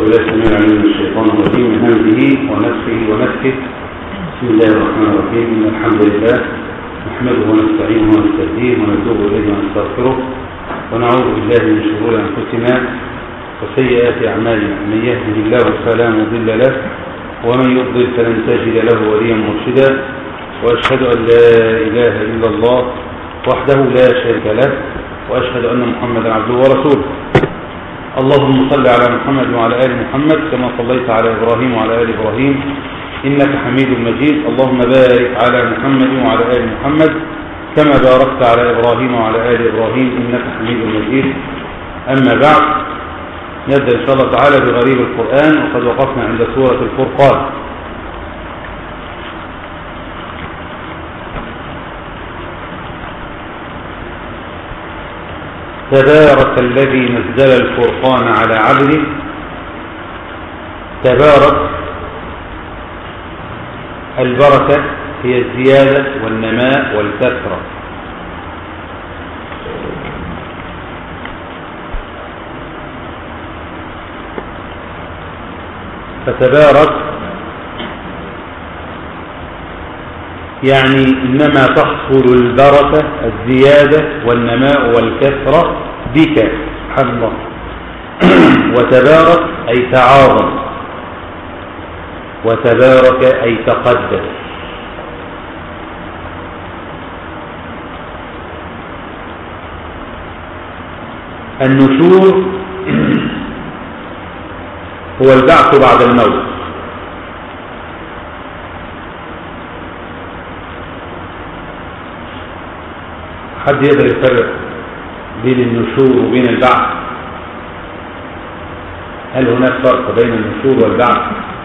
بالله السميع العليم من الشيطان الرجيم من همزه ونفسه ونفسه بسم الله الرحمن الرحيم إن الحمد لله نحمده ونستعينه ونستهديه ونتوب إليه ونستغفره ونعوذ بالله من شرور أنفسنا وسيئات أعمالنا من يهده الله فلا مضل له ومن يضلل فلن تجد له وليا مرشدا وأشهد أن لا إله إلا الله وحده لا شريك له وأشهد أن محمدا عبده ورسوله اللهم صل على محمد وعلى آل محمد كما صليت على إبراهيم وعلى آل إبراهيم إنك حميد مجيد اللهم بارك على محمد وعلى آل محمد كما باركت على إبراهيم وعلى آل إبراهيم إنك حميد مجيد أما بعد نبدأ إن شاء الله تعالى بغريب القرآن وقد وقفنا عند سورة الفرقان تبارك الذي نزل الفرقان على عبده تبارك البركة هي الزيادة والنماء والكثرة فتبارك يعني إنما تحصل البركة الزيادة والنماء والكثرة بك سبحان الله وتبارك أي تعاظم وتبارك أي تقدس النشور هو البعث بعد الموت حد يقدر يفرق بين النشور وبين البعث هل هناك فرق بين النشور والبعث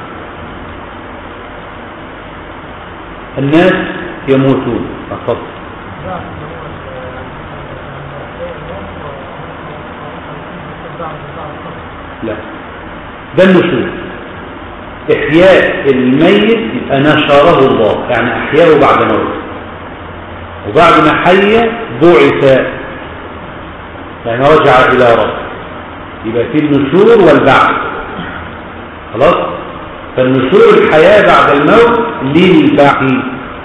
الناس يموتون فقط لا ده النشور احياء الميت يبقى نشره الله يعني احياه بعد موته وبعد ما حي بعث يعني رجع الى ربه يبقى في النشور والبعث خلاص فالنشور الحياة بعد الموت للبعث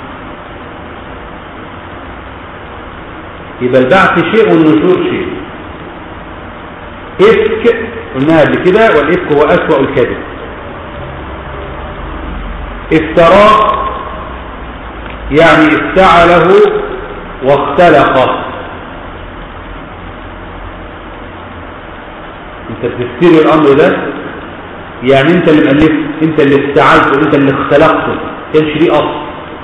يبقى البعث شيء والنشور شيء إفك قلناها قبل كده والإفك هو أسوأ الكذب افترى يعني افتعله واختلقه انت بتفتري الامر ده يعني انت اللي مؤلفه انت اللي استعلته انت اللي اختلقته كانش ليه اصل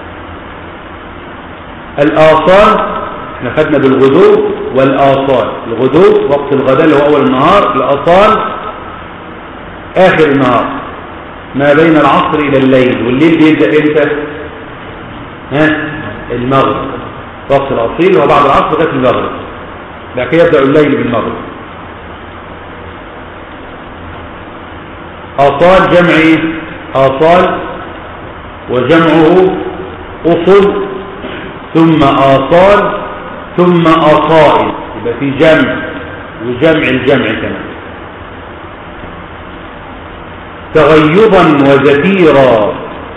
الاصال احنا خدنا بالغدو والاصال الغدو وقت الغداء اللي هو اول النهار الاصال اخر النهار ما بين العصر الى الليل والليل بيبدا امتى ها المغرب وقت الاصيل هو بعد العصر لغايه المغرب بعد كده يبدا الليل بالمغرب آصال جمع ايه آصال وجمعه أصل ثم آصال ثم آصائل يبقى في جمع وجمع الجمع كمان تغيظا وزفيرا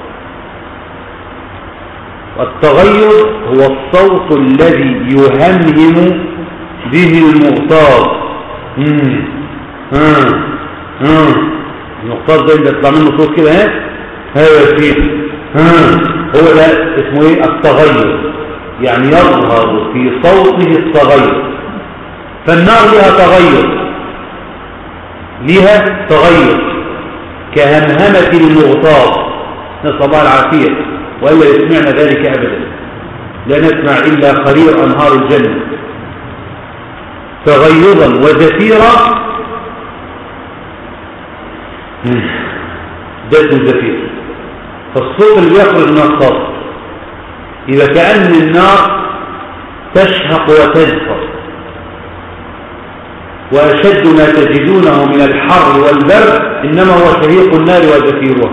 والتغيظ هو الصوت الذي يهمهم به المغتاظ المقتاض ده اللي يطلع منه صوت كده ها هذا فيه ها هو ده اسمه ايه التغير يعني يظهر في صوته التغير فالنار لها تغير لها تغير كهمهمة المغتاظ نسأل الله العافية وإلا يسمعنا ذلك أبدا لا نسمع إلا خرير أنهار الجنة تغيظا وزفيرا ده الزفير فالصوت اللي بيخرج من الصوت إذا كأن النار تشهق وتزفر وأشد ما تجدونه من الحر والبرد إنما هو شهيق النار وزفيرها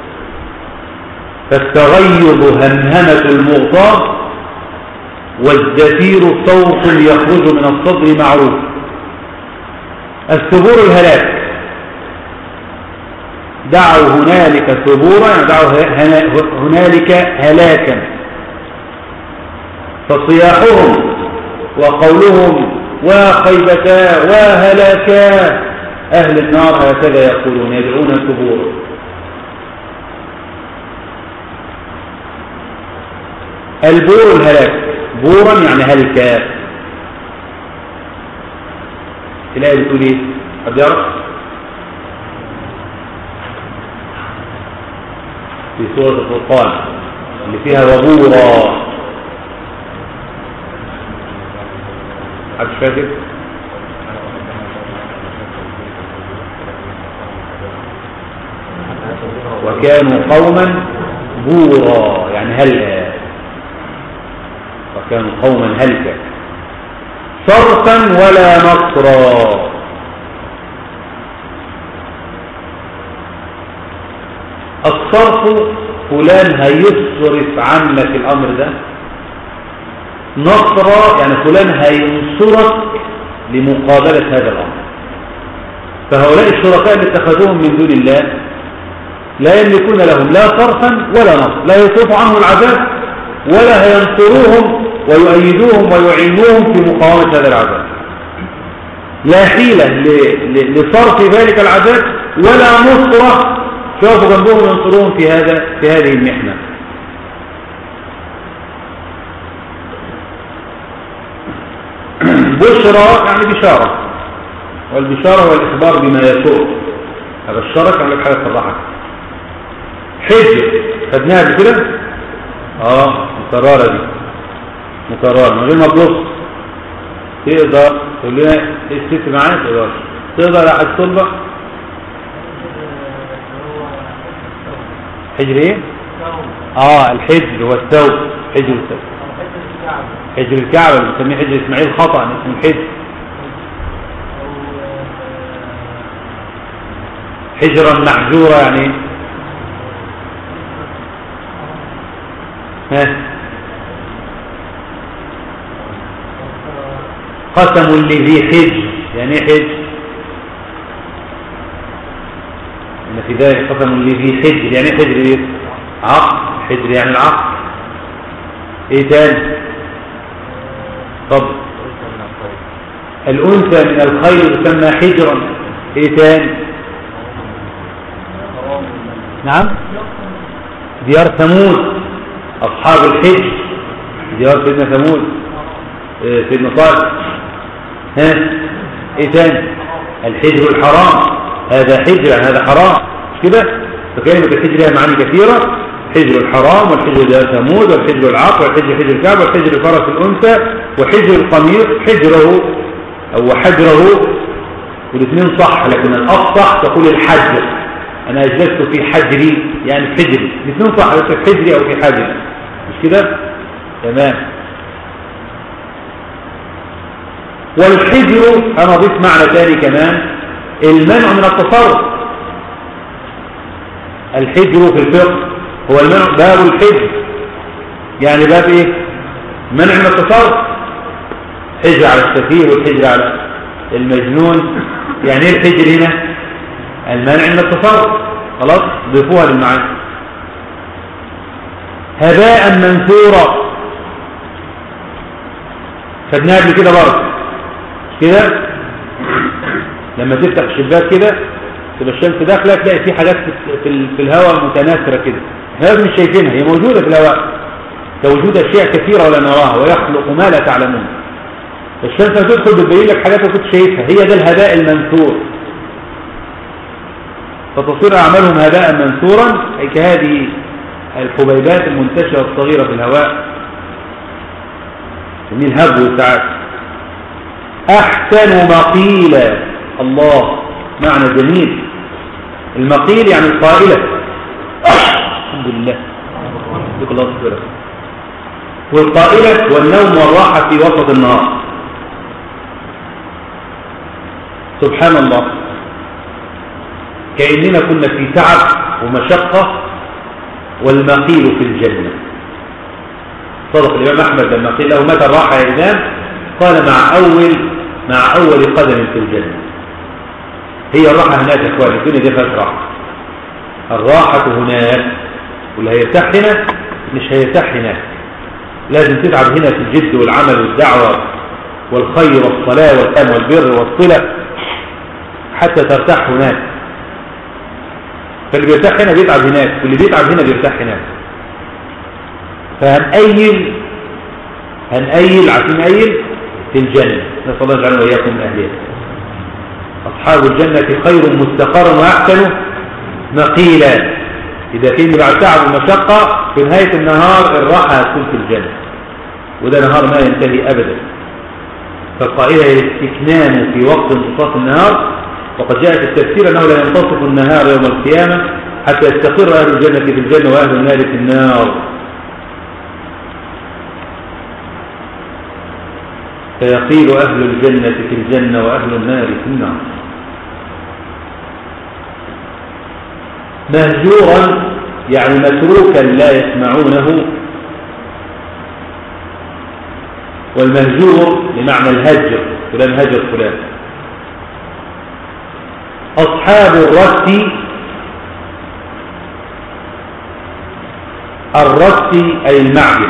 فالتغيظ همهمة المغطاة والزفير صوت يخرج من الصدر معروف الثبور الهلاك دعوا هنالك ثبورا يعني دعوا هنالك هلاكا فصياحهم وقولهم وخيبتا وهلاكا أهل النار هكذا يقولون يدعون ثبورا البور الهلاك بورا يعني هلكا الآية بتقول ايه؟ حد يعرف؟ في سورة الفرقان اللي فيها وبورا حد فاكر وكانوا قوما بورا يعني هلكا وكانوا قوما هلكا صرفا ولا نصرا الصرف فلان هيصرف عنك الأمر ده نصر يعني فلان هينصرك لمقابلة هذا الأمر فهؤلاء الشركاء اللي اتخذوهم من دون الله لا يملكون لهم لا صرفا ولا نصر لا يصرف عنهم العذاب ولا هينصروهم ويؤيدوهم ويعينوهم في مقاومة هذا العذاب لا حيلة لصرف ذلك العذاب ولا نصرة شافوا جنبهم ينصرون في هذا في هذه المحنة بشرى يعني بشارة والبشارة هو الإخبار بما يسوء هذا الشرك عن حاجة تفرحك حجر خدناها بكده اه مكررة دي مكررة من غير ما تبص تقدر تقول لنا ايه الست معايا تقدر تقدر على الصلبة حجر ايه اه الحجر هو الثوب حجر الثوب حجر الكعبة بنسميه حجر اسماعيل خطأ اسمه الحجر حجرا محجورة يعني ها قسم لذي حجر يعني حجر إن في ذلك قسم لذي حجر يعني حجر إيه؟ عقل حجر يعني العقل إيه تاني طب الأنثى من الخير تسمى حجرا إيه تاني نعم ديار ثمود أصحاب الحجر ديار سيدنا ثمود إيه سيدنا صالح ها ايه تاني الحجر الحرام هذا حجر يعني هذا حرام مش كده فكلمة الحجر لها معاني كثيرة حجر الحرام والحجر دار ثمود والحجر العقل والحجر حجر الكعبة والحجر فرس الأنثى وحجر القميص حجره أو حجره والاثنين صح لكن الأصح تقول الحجر أنا أجلست في حجري يعني حجري الاثنين صح في حجري أو في حجري مش كده تمام والحجر أنا أضيف معنى ثاني كمان المنع من التصرف الحجر في الفقه هو المنع باب الحجر يعني باب ايه منع من التصرف حجر على السفيه والحجر على المجنون يعني ايه الحجر هنا المنع من التصرف خلاص ضيفوها للمعاني هباء منثورا خدناها قبل كده برضه كده لما تفتح الشباك كده تبقى الشمس داخله تلاقي في حاجات في في الهواء متناثره كده احنا مش شايفينها هي موجوده في الهواء كوجود اشياء كثيره ولا نراها ويخلق ما لا تعلمون الشمس تدخل بتبين لك حاجات ما كنتش شايفها هي ده الهباء المنثور فتصير اعمالهم هباء منثورا اي كهذه الحبيبات المنتشره الصغيره في الهواء من الهب ساعات أحسن مقيلا الله معنى جميل المقيل يعني القائلة الحمد لله ذلك الله سبحانه والقائلة والنوم والراحة في وسط النهار سبحان الله كأننا كنا في تعب ومشقة والمقيل في الجنة صدق الإمام أحمد لما قيل له متى الراحة يا إمام قال مع أول مع أول قدم في الجنة هي الراحة هناك يا إخواني الدنيا دي فيها راحة الراحة هناك واللي هيرتاح هنا مش هيرتاح هناك لازم تتعب هنا في الجد والعمل والدعوة والخير والصلاة والأم والبر والصلة حتى ترتاح هناك فاللي بيرتاح هنا بيتعب هناك واللي بيتعب هنا بيرتاح هناك فهنأيل هنأيل عارفين أيل في الجنة نسأل الله يجعلنا وإياكم من أهلها أصحاب الجنة خير مستقرا وأحسن مقيلا إذا كان بعد تعب ومشقة في نهاية النهار الراحة هتكون في الجنة وده نهار ما ينتهي أبدا فالقائلة هي الاستكنان في وقت انتصاف النهار وقد جاء في التفسير أنه لا ينتصف النهار يوم القيامة حتى يستقر أهل الجنة في الجنة وأهل النار في النار فيقيل أهل الجنة في الجنة وأهل النار في النار مهجورا يعني متروكا لا يسمعونه والمهجور بمعنى الهجر فلان هجر فلان أصحاب الرس الرس أي المعدن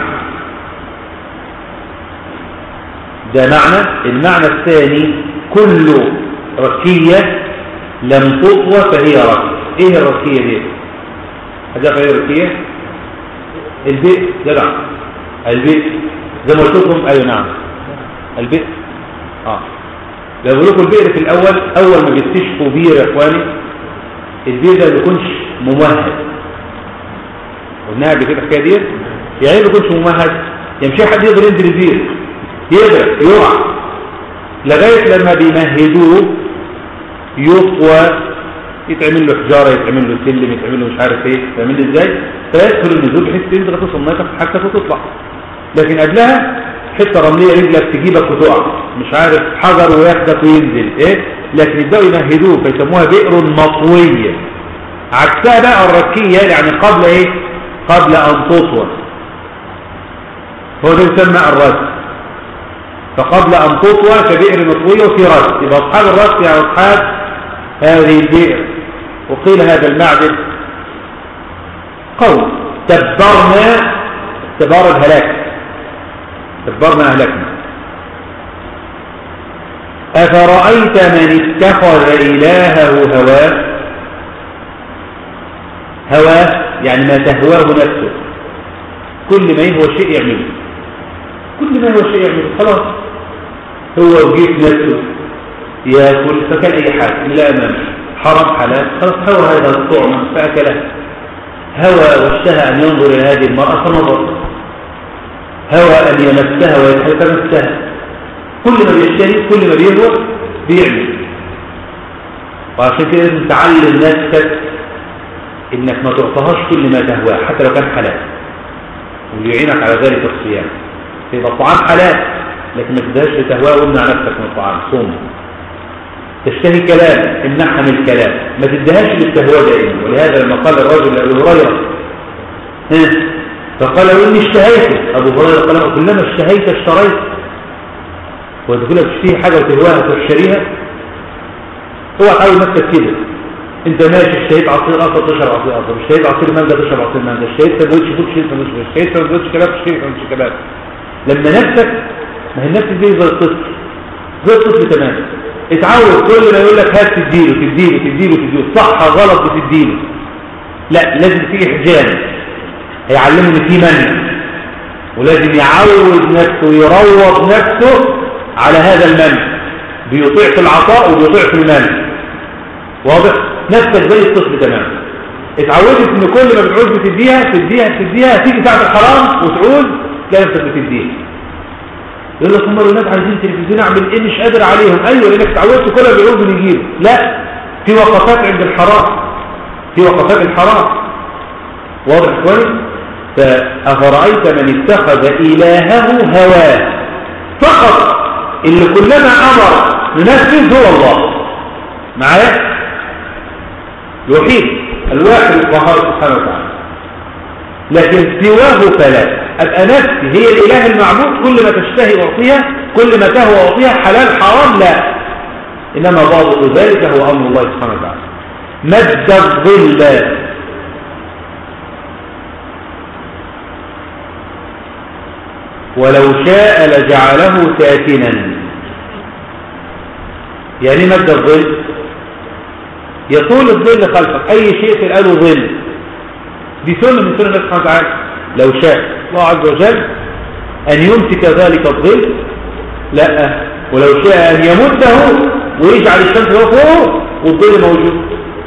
ده معنى المعنى الثاني كل ركية لم تطوى فهي ركية ايه الركية دي هذا ايه الركية البئر جدع البئر زي ما قلت لكم ايوه نعم البئر اه لو بقول لكم البئر في الاول اول ما بيكتشفوا بير يا اخواني البئر ده ما بيكونش ممهد قلناها قبل كده الحكايه دي يعني ما بيكونش ممهد يعني مش حد يقدر ينزل البير يقدر يقع لغايه لما بيمهدوه يطوى يتعمل له حجاره يتعمل له سلم يتعمل له مش عارف ايه يتعمل له ازاي فيدخل النزول بحيث تنزل توصل الميه حاجتك وتطلع لكن قبلها حته رمليه رجلك تجيبك وتقع مش عارف حجر وياخدك وينزل ايه لكن يبداوا يمهدوه فيسموها بئر مطويه عكسها بقى الركيه يعني قبل ايه قبل ان تطوى هو ده يسمى الرد فقبل ان تطوى كبئر مطويه وفي رد يبقى اصحاب الرد يعني اصحاب هذه البئر وقيل هذا المعدن قول تبرنا تبار الهلاك تبرنا أهلكنا أفرأيت من اتخذ إلهه هواه هواه يعني ما تهواه نفسه كل ما يهوى شيء يعمله كل ما يهوى شيء يعمله خلاص هو وجيت نفسه ياكل فكان أي حاجة لا أمامه حرم حلال خلاص هوى هذا الطعم فأكله هوى واشتهى أن ينظر إلى هذه المرأة فنظر هوى أن يمسها ويتحل فمسها كل ما بيشتهي كل ما بيهوى بيعمل وعشان كده لازم تعلم نفسك انك ما تعطيهاش كل ما تهواه حتى لو كان حلال ويعينك على ذلك الصيام يبقى الطعام حلال لكن ما تدهش لتهواه وامنع نفسك من الطعام صوم تشتهي كلام امنعها من الكلام ما تدهاش للتهوى دائما ولهذا لما قال الرجل لأبي هريرة فقال إني اشتهيت أبو هريرة قال كلما اشتهيت اشتريت وتقول لك تشتهي حاجة وتهواها تشتريها هو حاول نفسك كده انت ماشي اشتهيت عصير اصل تشرب عصير اصل اشتهيت عصير مانجا تشرب عصير مانجا اشتهيت سندوتش فوت تشتري سندوتش اشتهيت سندوتش كباب تشتري سندوتش كباب لما نفسك ما هي النفس دي زي الطفل زي الطفل تماما اتعود كل ما يقول لك هات تديله تديله تديله تديله صح غلط بتديله لا لازم في احجام هيعلمه ان في منع ولازم يعود نفسه ويروض نفسه على هذا المنع بيطيع في العطاء وبيطيع في المنع واضح نفسك زي الطفل تماما اتعودت ان كل ما بتعود بتديها تديها تديها تيجي ساعه الحرام وتعود تلاقي نفسك بتديها يقول لك هم الناس عايزين تلفزيون اعمل ايه مش قادر عليهم ايوه لانك اتعودت كلها بيعوزوا يجيبوا لا في وقفات عند الحرام في وقفات الحرام واضح كويس فأفرأيت من اتخذ إلهه هواه فقط اللي كلما أمر ننفذ هو الله معايا الوحيد الواحد القهار سبحانه وتعالى لكن سواه فلا أبقى نفسي هي الإله المعبود كل ما تشتهي أعطيها كل ما تهوى أعطيها حلال حرام لا إنما ضابط ذلك هو أمر الله سبحانه وتعالى مد الظل ولو شاء لجعله ساكنا يعني مد الظل يطول الظل خلفك أي شيء في الآن ظل دي سنة من سنة الله سبحانه وتعالى لو شاء الله عز وجل أن يمسك ذلك الظل لا ولو شاء أن يمده ويجعل الشمس فوقه والظل موجود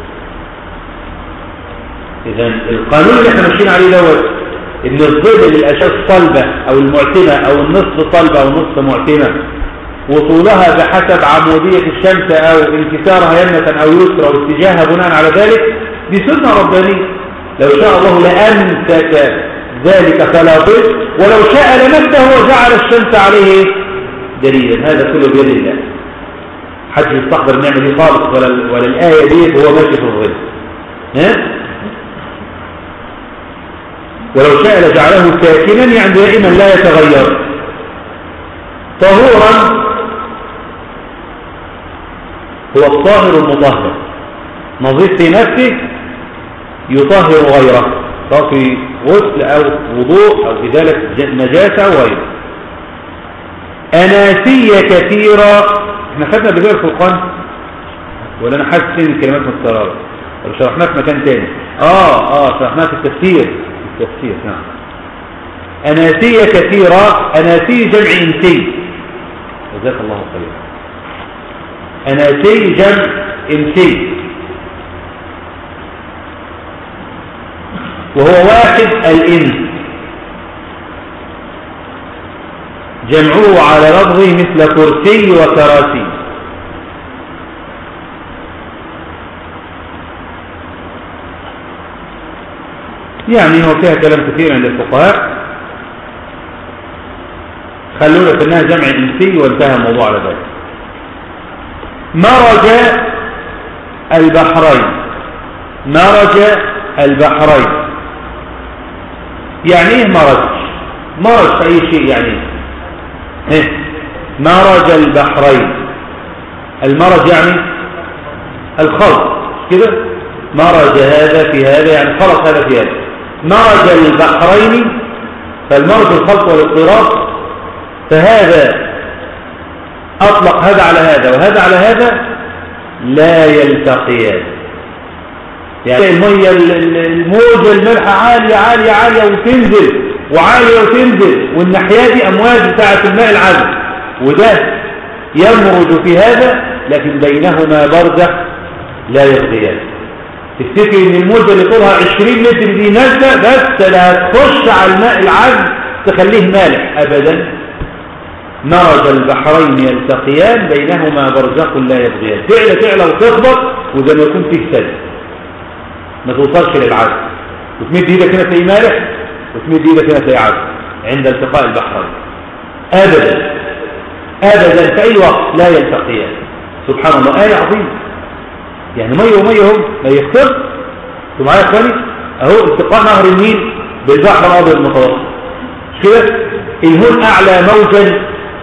إذا القانون اللي احنا ماشيين عليه دوت إن الظل للأشياء الصلبة أو المعتمة أو النصف صلبة أو نصف معتمة وطولها بحسب عمودية الشمس أو انكسارها يمنة أو يسرى واتجاهها بناء على ذلك دي سنة ربانية لو شاء الله لأمسك ذلك فلا ضد ولو شاء لمسه وجعل الشمس عليه دليلا هذا كله بيد الله حد يستحضر النعمة دي خالص ولا, ولا الآية دي هو ماشي في الظل ها ولو شاء لجعله ساكنا يعني دائما لا يتغير طهورا هو الطاهر المطهر نظيف في نفسه يطهر غيره سواء في غسل أو وضوء أو في ذلك نجاسة أو غيره أناسية كثيرة احنا خدنا بذلك الفرقان ولا أنا حاسس ان الكلمات مسترارة طب شرحناه في مكان تاني اه اه شرحناه في التفسير التفسير نعم أناسية كثيرة أناسي جمع إنسي جزاك الله خيرا أناسي جمع إنسي وهو واحد الإنس جمعه على لفظه مثل كرسي وكراسي يعني هو فيها كلام كثير عند الفقهاء خلونا في انها جمع انسي وانتهى الموضوع على ذلك مرج البحرين مرج البحرين يعني ايه مرج مرج في اي شيء يعني ايه مرج البحرين المرج يعني الخلط كده مرج هذا في هذا يعني خلط هذا في هذا مرج البحرين فالمرج الخلط والاضطراب فهذا أطلق هذا على هذا وهذا على هذا لا يلتقيان يعني المية الموجة الملحة عالية عالية عالية وتنزل وعالية وتنزل والناحية دي أمواج بتاعة الماء العذب وده يمرج في هذا لكن بينهما برزخ لا يغضيان تفتكر ان الموجة اللي طولها 20 متر دي نازلة بس لا تخش على الماء العذب تخليه مالح ابدا مرج البحرين يلتقيان بينهما برزخ لا يبغيان تعلى تعلى وتخبط وزي ما يكون فيه سد ما توصلش للعزم وتمد ايدك هنا تلاقي مالح وتمد ايدك هنا تلاقي عزم عند التقاء البحرين ابدا ابدا في اي وقت لا يلتقيان سبحان الله ايه عظيمه يعني ميه وميه هم ما يختلط انتوا معايا يا اخواني اهو التقاء نهر النيل بالبحر الابيض المتوسط مش كده الهون اعلى موجا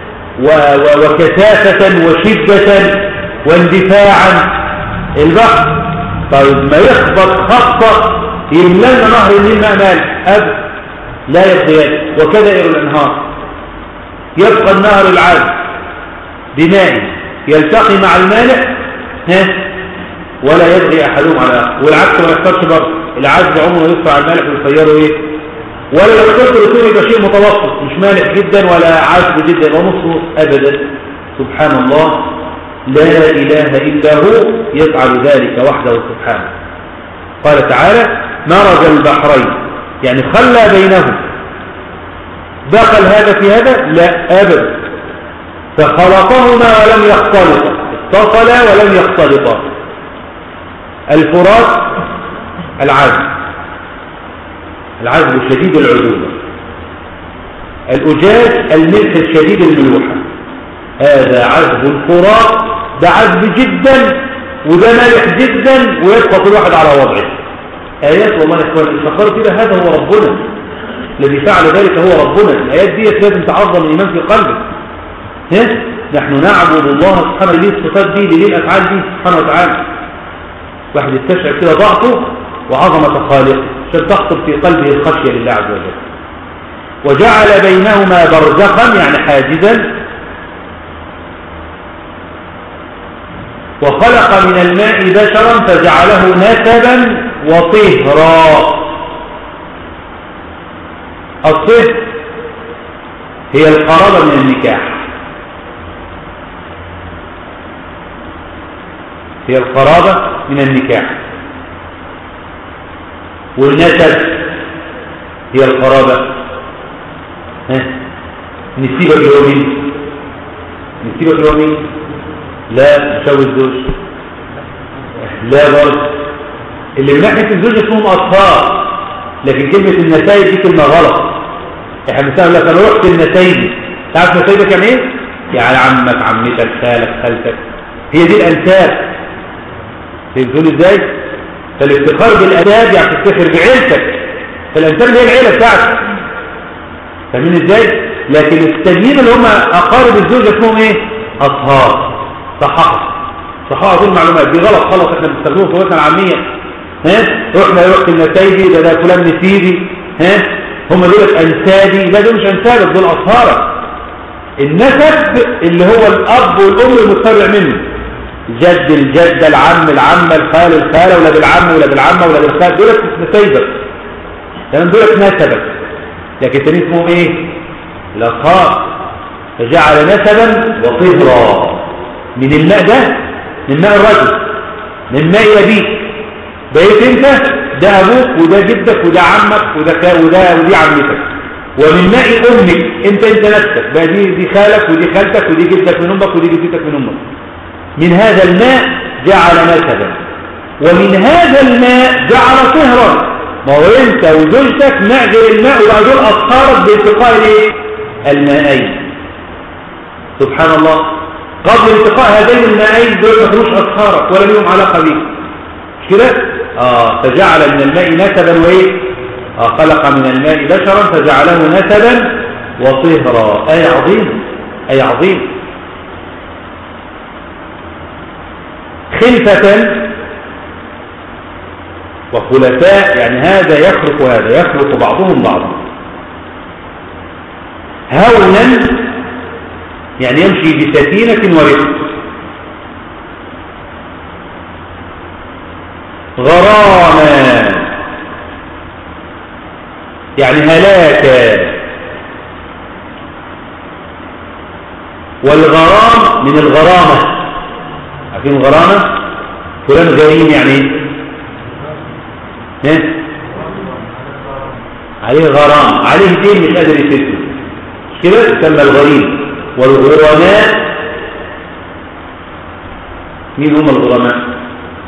وكثافة وشدة واندفاعا البحر طيب ما يخبط خبطة يملنا نهر النيل ماء مال أب لا يبقيان وكذا الأنهار يبقى النهر العذب بماء يلتقي مع المالح ها ولا يبغي أحدهم على والعكس ما يحصلش برضه العذب عمره يدفع على المالح ويصيره ايه ولا لو اخترت الرسول يبقى شيء متوسط مش مالح جدا ولا عذب جدا ونص ابدا سبحان الله لا اله الا هو يفعل ذلك وحده سبحانه قال تعالى مرج البحرين يعني خلى بينهم دخل هذا في هذا لا ابدا فخلطهما ولم يختلطا اتصلا ولم يختلطا الفرات العذب العذب شديد العذوبة الأجاج الملح الشديد الملوحة هذا عذب الفرات ده عذب جدا وده مالح جدا ويبقى كل واحد على وضعه آيات والله يا إخوان استخبروا كده هذا هو ربنا الذي فعل ذلك هو ربنا الآيات دي لازم تعظم الإيمان في قلبك ها؟ نحن نعبد الله سبحانه ليه الصفات دي ليه الأفعال دي سبحانه وتعالى واحد يستشعر كده ضعفه وعظمة خالقه عشان تخطر في قلبه الخشية لله عز وجل وجعل بينهما برزخا يعني حاجزا وخلق من الماء بشرا فجعله نسبا وطهرا الطهر هي القرابة من النكاح هي القرابة من النكاح والنسب هي القرابة ها نسيبك اللي مين نسيبك اللي مين لا يساوي الزوج لا برضه اللي من ناحية الزوج اسمهم أطفال لكن كلمة النتائج دي كلمة غلط احنا بنسأل لك انا رحت النتائج تعرف نتائجك يعني ايه؟ يعني عمك عمتك خالك خالتك هي دي الأنساب فهمتوني ازاي؟ فالافتخار بالأنساب يعني تفتخر بعيلتك فالأنساب هي العيلة بتاعتك فاهمين ازاي؟ لكن التانيين اللي هم أقارب الزوج اسمهم ايه؟ أطهار صححه صححه دي المعلومات دي غلط خلاص احنا بنستخدمه في وقتنا العامية ها رحنا رحت النتائجي ده ده فلان نسيبي ها هم دول انسابي لا دول مش انسابك دول اطهارك النسب اللي هو الاب والام المتبع منه جد الجدة العم العمة الخال الخالة ولاد العم ولاد العمة ولاد الخال دول نسيبك تمام دول نسبك لكن تاني اسمهم ايه الاطهار فجعل نسبا وطهرا من الماء ده من ماء الرجل من ماء أبيك بقيت انت ده أبوك وده جدك وده عمك وده وده ودي عمتك ومن ماء أمك انت انت نفسك بقى دي, دي خالك ودي خالتك ودي جدك من أمك ودي جدتك من أمك من هذا الماء جعل نسبا ومن هذا الماء جعل طهرا ما هو انت وزوجتك ماء غير الماء وبقى دول أطهارك بانتقاء الايه المائين سبحان الله قبل التقاء هذين المائين دول ما كانوش أطهارك ولا لهم علاقة بيك مش كده؟ آه فجعل من الماء نسبا وإيه؟ آه خلق من الماء بشرا فجعله نسبا وطهرا أي عظيم أي عظيم خلفة وخلفاء يعني هذا يخلق هذا يخلق بعضهم بعضا هونا يعني يمشي بسكينة ورفق غراما يعني هلاكا والغرام من الغرامة عارفين الغرامة فلان غريم يعني ايه عليه غرام عليه دين مش قادر يسده مش كده يسمى الغريم والغرماء مين هم الغرماء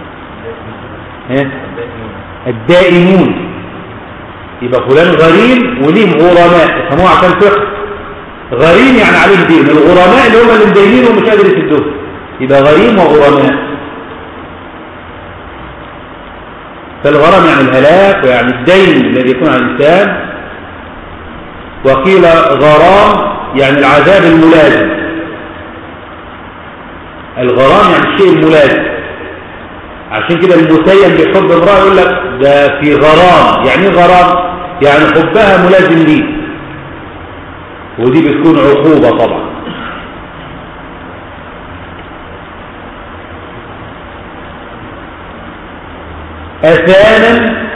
الدائمون يبقى فلان غريم وليه غرماء يسموه عشان فقه غريم يعني عليه دين الغرماء اللي هم اللي مدينين ومش قادر يسدوه يبقى غريم وغرماء فالغرم يعني الهلاك ويعني الدين الذي يكون على الإنسان وقيل غرام يعني العذاب الملازم الغرام يعني الشيء الملازم عشان كده المسيم بيحب امرأة يقول لك ده في غرام يعني ايه غرام يعني حبها ملازم ليه ودي بتكون عقوبة طبعا أثانا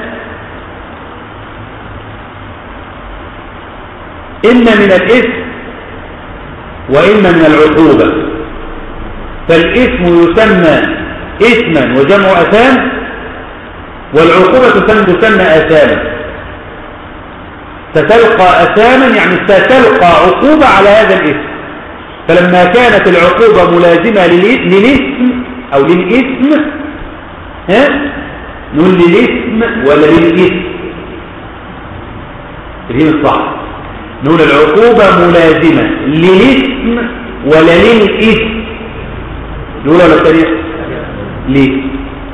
إما من الإثم وإما من العقوبة فالإثم يسمى إثما وجمع أثام والعقوبة تسمى, تسمى أثاما ستلقى أثاما يعني ستلقى عقوبة على هذا الإثم فلما كانت العقوبة ملازمة للإثم أو للإثم ها نقول للإثم ولا للإثم الهين الصح نقول العقوبة ملازمة للإثم ولا للإثم نقول ولا الثانية ليه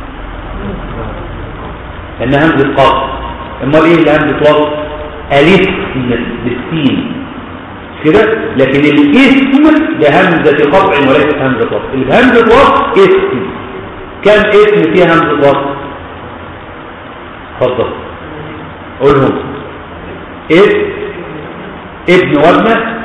لأن همزة قاف امال ايه اللي همزة وصف ألف بالسين كده لكن الاسم بهمزة قطع وليس همزة وصف الهمزة وصف اسم كم اسم فيها همزة وصف اتفضل قولهم اسم ابن وابنة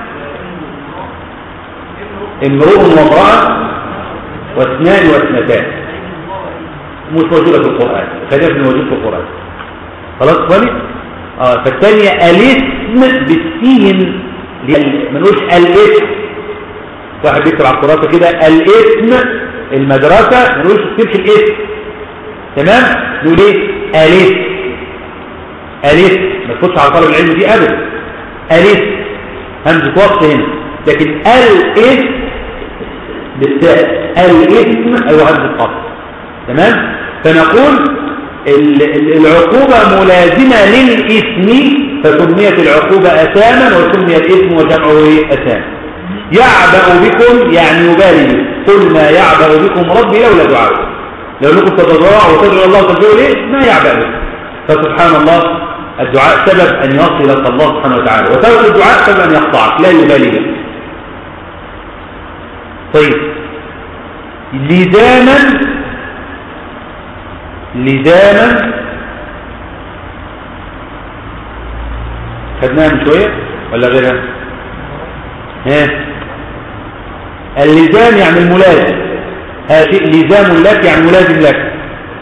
امرؤ وامرأة واثنان واثنتان مش موجودة في القرآن خلينا في موجود في القرآن خلاص اخواني اه فالثانية الاسم بالسين ما نقولش الاسم واحد بيكتب على الكراسة كده الاسم المدرسة ما نقولش تكتبش الاسم تمام نقول ايه الاسم الاسم ما تخش على طالب العلم دي ابدا الاسم همزة وقت هنا لكن الاسم بالتاء الاسم ايوه همزة قصر تمام فنقول العقوبة ملازمة للإثم فسميت العقوبة أثاما وسمي الإثم وجمعه أثاما يعبأ بكم يعني يبالي قل ما يعبأ بكم ربي لولا دعاء لو انكم تضرعوا وتدعوا الله وتدعوا ليه ما يعبأ بكم فسبحان الله الدعاء سبب أن يصلك الله سبحانه وتعالى وترك الدعاء سبب أن يقطعك لا يبالي بك طيب لزاما لزاما خدناها من شوية ولا غيرها ها اللزام يعني الملازم هذا شيء لزام لك يعني ملازم لك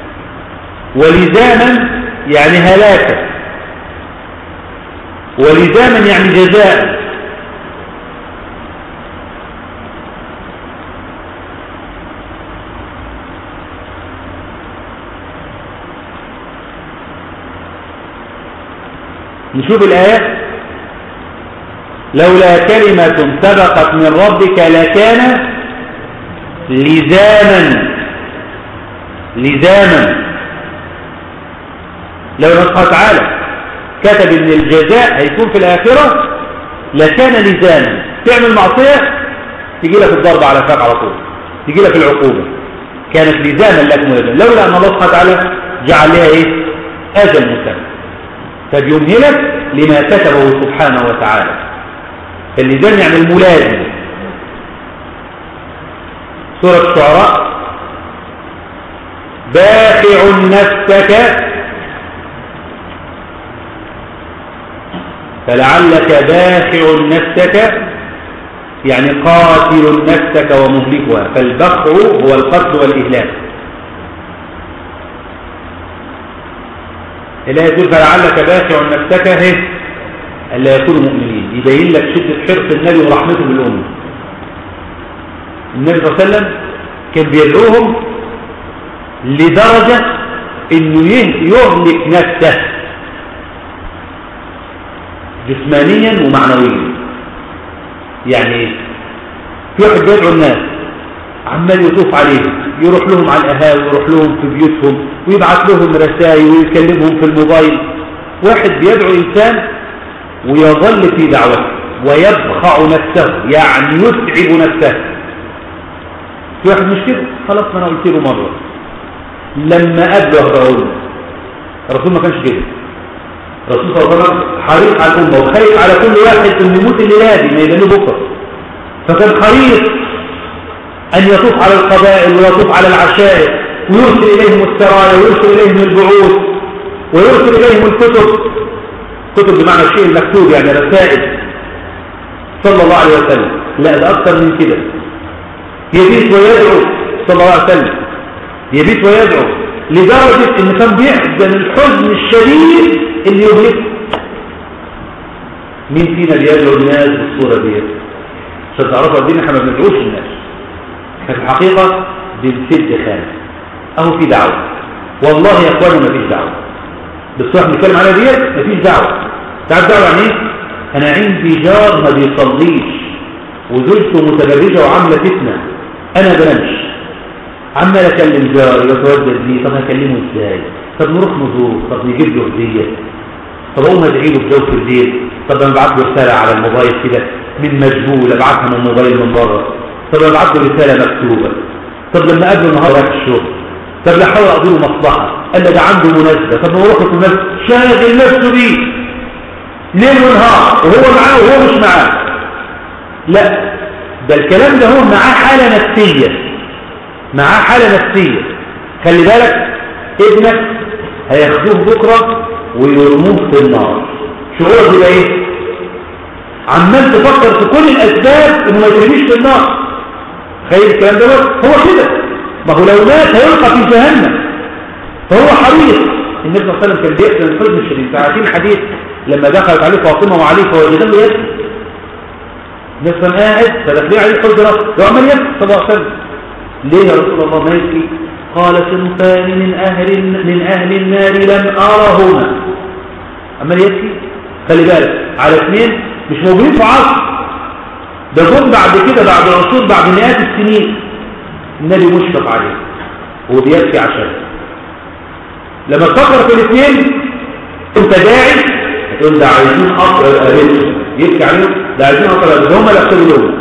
ولزاما يعني هلاكا ولزاما يعني جزاء نشوف الآيات لولا كلمة سبقت من ربك لكان لزاما لزاما لو سبحانه تعالى كتب ان الجزاء هيكون في الآخرة لكان لزاما تعمل معصية تجي لك الضرب على فاق على طول تجي لك العقوبة كانت لزاما لك ملزما لولا أن الله سبحانه وتعالى جعل لها ايه أجل مسمى فبيمهلك لما كتبه سبحانه وتعالى فاللزام يعني الملازم سورة الشعراء باخع نفسك فلعلك باخع نفسك يعني قاتل نفسك ومهلكها فالبخع هو القتل والإهلاك إلهي يقول فلعلك باخع نفسك هي ألا يكونوا مؤمنين يبين لك شدة حرص النبي ورحمته بالأمة النبي صلى الله عليه وسلم كان بيدعوهم لدرجة انه يهلك نفسه جسمانيا ومعنويا يعني ايه في واحد بيدعو الناس عمال يطوف عليهم يروح لهم على القهاوي ويروح لهم في بيوتهم ويبعث لهم رسائل ويكلمهم في الموبايل واحد بيدعو انسان ويظل في دعوته ويبخع نفسه يعني يتعب نفسه في واحد مش كده خلاص ما انا قلت له مره لما قابله بقول الرسول ما كانش كده الرسول صلى الله عليه وسلم حريص على الامه وخايف على كل واحد انه يموت الليله دي ما يلاقيه بكره فكان حريص ان يطوف على القبائل ويطوف على العشائر ويرسل اليهم السرايا ويرسل اليهم البعوث ويرسل اليهم الكتب كتب بمعنى الشيء المكتوب يعني رسائل صلى الله عليه وسلم لا ده اكثر من كده يبيت ويدعو صلى الله عليه وسلم يبيت ويدعو لدرجة ان كان بيحزن الحزن الشديد اللي يهلكه مين فينا بيدعو الناس بالصورة دي عشان تعرفوا الدين احنا ما بندعوش الناس احنا في الحقيقة بنسد خالص اهو في دعوة والله يا اخوانا ما فيش دعوة بس احنا بنتكلم عليها ديت ما فيش دعوة تعرف دعوة يعني ايه انا عندي جار ما بيصليش وزوجته متبرجة وعاملة فتنة انا بنمش عمال اكلم جاري واتودد ليه طب هكلمه ازاي طب نروح نزور طب نجيب له هديه طب اقوم ادعي له بجوف الليل طب انا ابعت له رساله على الموبايل كده من مجهول ابعتها من الموبايل من بره طب ابعت له رساله مكتوبه طب لما اقابله النهارده في الشغل طب لا احاول اقضي له مصلحه قال ده عنده مناسبه طب نروح في المناسبه شاغل نفسه بيه ليل ونهار وهو معاه وهو مش معاه لا ده الكلام ده هو معاه حاله نفسيه معاه حالة نفسية خلي بالك ابنك هياخدوه بكرة ويرموه في النار شعورك يبقى ايه عمال تفكر في كل الاسباب انه ما يترميش في النار تخيل الكلام ده هو كده ما هو لو مات هيلقى في جهنم فهو حريص النبي صلى الله عليه وسلم كان بيحزن الحزن الشديد فعارفين الحديث لما دخلت عليه فاطمه وعلي فوجد له يبكي النبي صلى قاعد فدخلوا عليه الحجره لو عمال يبكي صلى الله عليه وسلم ليه يا رسول الله ما يبكي قال صنفان من اهل من اهل النار لم ارهما عمال يبكي خلي بالك على اثنين مش موجودين في عصر ده جم بعد كده بعد عصور بعد مئات السنين النبي مشفق عليه هو بيبكي عشان لما تفكر في الاثنين انت داعي هتقول ده عايزين اقرا قابلهم يبكي عليهم ده عايزين اقرا قابلهم هم اللي اكتبوا لهم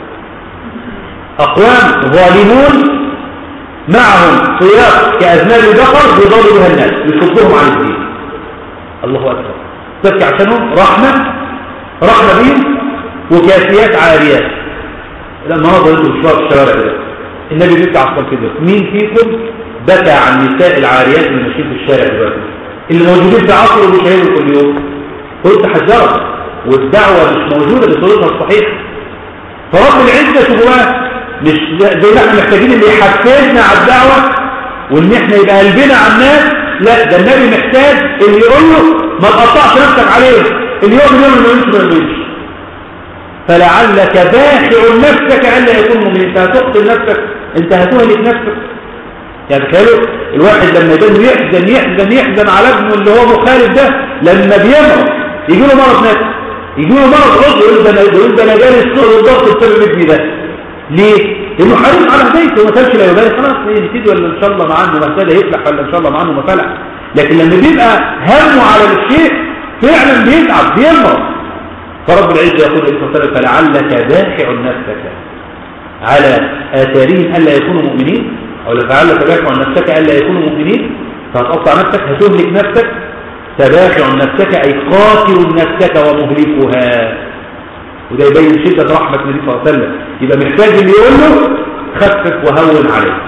اقوام ظالمون معهم صياق كاذناب البقر بيضربوا بها الناس يصدهم عن الدين الله اكبر تبكي عشانهم رحمه رحمه بهم وكاسيات عاريات لما نظر انتوا في الشوارع ده النبي بيبكي على كده مين فيكم بكى عن نساء العاريات اللي ماشيين في الشارع دلوقتي اللي موجودين في عصر وبيشاهدوا كل يوم قلت حذرك والدعوه مش موجوده بصورتها الصحيحه فرب العزه جواه مش زي ما احنا محتاجين اللي يحفزنا على الدعوه وان احنا يبقى قلبنا على الناس لا ده النبي محتاج اللي يقول له ما تقطعش نفسك عليه اليوم اليوم ما يمشي ما يمشي فلعلك باخع نفسك الا يكون مؤمن انت هتقتل نفسك انت هتهلك نفسك يعني تخيلوا الواحد لما يكون يحزن يحزن يحزن على ابنه اللي هو مخالف ده لما بيمرض يجي له مرض نفسي يجي له مرض عضو يقول ده انا يقول ده انا جالي السوء والضغط بسبب ابني ده ليه؟ لانه حريص على هدايته وما كانش لا يبالي خلاص يبتدي ولا ان شاء الله معاه انه مهتدى يفلح ولا ان شاء الله معاه ما فلح لكن لما بيبقى همه على الشيء فعلا بيتعب بيمرض فرب العزه يقول عليه الصلاه والسلام فلعلك دافع نفسك على اثارهم الا يكونوا مؤمنين او لفعلك دافع نفسك الا يكونوا مؤمنين فهتقطع نفسك هتهلك نفسك تدافع نفسك اي قاتل نفسك ومهلكها وده يبين شدة رحمة النبي صلى الله عليه وسلم يبقى محتاج اللي يقول له خفف وهون عليه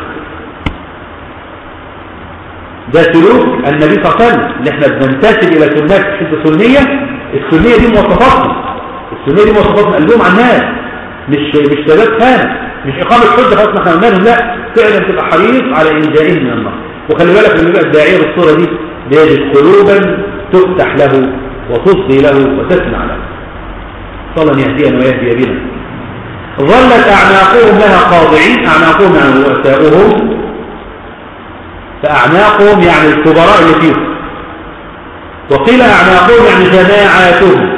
ده سلوك النبي صلى الله عليه وسلم اللي احنا بننتسب الى سنات حته سنيه السنيه دي مواصفاتنا السنيه دي مواصفاتنا قال لهم على الناس مش مش ثبات ثاني مش اقامه حجه خلاص ما احنا قلنا لهم لا فعلا تبقى حريص على انجائهم من النار وخلي بالك لما يبقى الداعيه بالصوره دي بيجد قلوبا تفتح له وتصغي له وتسمع له صلى الله يهدينا ويهدي بنا ظلت اعناقهم لها خاضعين اعناقهم يعني رؤساؤهم فأعناقهم يعني الكبراء اللي فيهم وقيل أعناقهم يعني جماعاتهم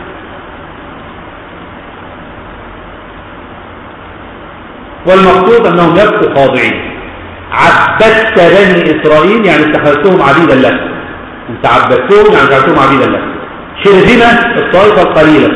والمقصود أنهم يبقوا خاضعين عبدت بني إسرائيل يعني اتخذتهم عبيدا لك انت عبدتهم يعني جعلتهم عبيدا لك شرذمة الطائفة القليلة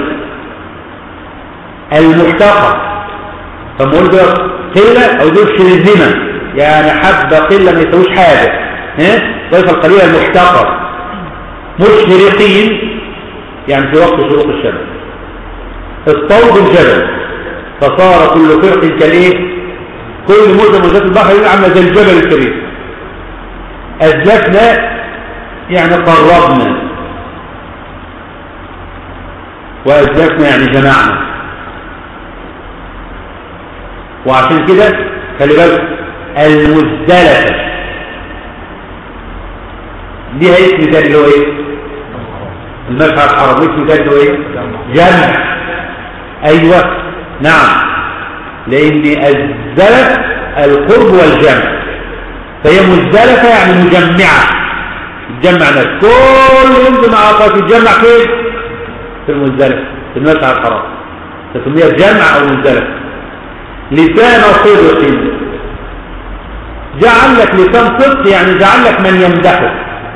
المحتقى فمقول ده قيلة أو دول شرذمة يعني حبة قلة ما يسويش حاجة ها الطائفة القليلة المحتقى مشرقين يعني في وقت شروق الشمس اصطوب الجبل فصار كل فرق كالايه كل موجة موجات البحر يبقى عامله زي الجبل الكبير أزلفنا يعني قربنا وأزلفنا يعني جمعنا وعشان كده خلي بالك المزدلفة ليها اسم تاني اللي هو ايه المشعر الحرام اسم تاني اللي هو ايه جمع ايوه نعم لان الزلف القرب والجمع فهي مزدلفة يعني مجمعة تجمع ناس كل ينزل مع عقاك يتجمع فين في المزدلفة في المشعر الحرام تسميها جمع او مزدلفة لسان صدق جعل لك لسان صدق يعني جعل لك من يمدحك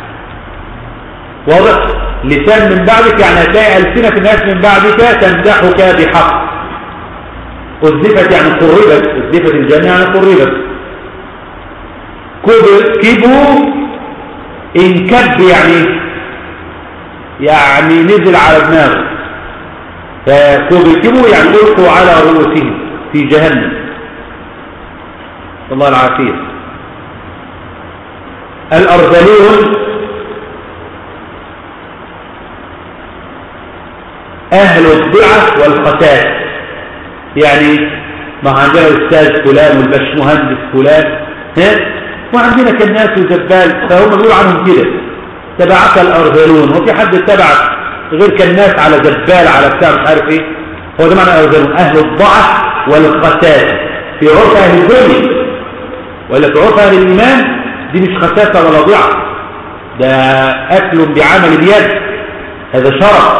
واضح لسان من بعدك يعني هتلاقي ألسنة الناس من بعدك تمدحك بحق أزدفت يعني قربت أزدفت الجنة يعني قربت كبوا انكب يعني يعني نزل على دماغه فكبوا يعني ألقوا على رؤوسهم في جهنم الله العافية الأرذلون أهل الضعف والقتال يعني ما عندنا أستاذ فلان والبشمهندس فلان ها وعندنا كناس وزبال فهم بيقولوا عنهم كده تبعك الأرذلون وفي حد اتبعك غير كناس على زبال على بتاع مش عارف ايه هو ده معنى الأرذلون أهل الضعف والقتال في عرف أهل الدنيا ولا في عرف أهل الإيمان دي مش خساسة ولا ضعف ده أكل بعمل اليد هذا شرف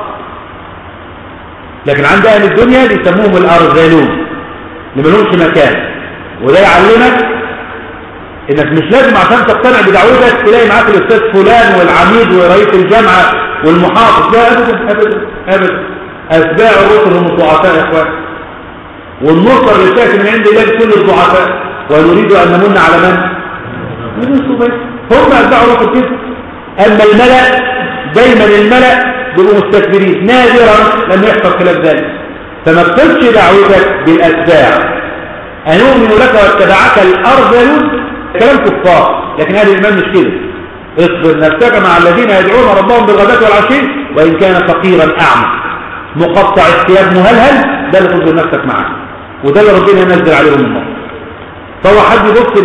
لكن عند أهل الدنيا بيسموهم الأرذلون اللي ملهمش مكان وده يعلمك انك مش لازم عشان تقتنع بدعوتك تلاقي معاك الاستاذ فلان والعميد ورئيس الجامعه والمحافظ لا ابدا ابدا ابدا اتباع الرسل هم الضعفاء يا اخوان والنصر اللي تاتي من عند الله كل الضعفاء ونريد ان نمن على من؟ من بس هم اتباع الرسل كده اما الملا دايما الملا بيبقوا مستكبرين نادرا لما يحصل خلاف ذلك فما تقلش دعوتك بالاتباع أنؤمن لك واتبعك الأرذل كلام كفار لكن هذا الإيمان مش كده اصبر نفسك مع الذين يدعون ربهم بالغداة والعشي وإن كان فقيرا أعمى مقطع الثياب مهلهل ده اللي تصبر نفسك معاه وده اللي ربنا ينزل عليهم النار فهو حد يبص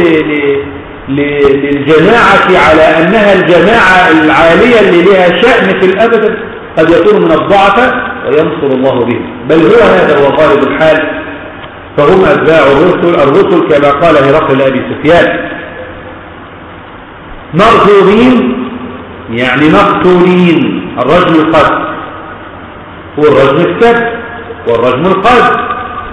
للجماعة على أنها الجماعة العالية اللي لها شأن في الأبد قد يكون من الضعف وينصر الله به بل هو هذا هو غالب الحال فهم أتباع الرسل الرسل كما قال هرقل لأبي سفيان مرفوضين يعني مقتولين الرجم القتل والرجم السب والرجم القتل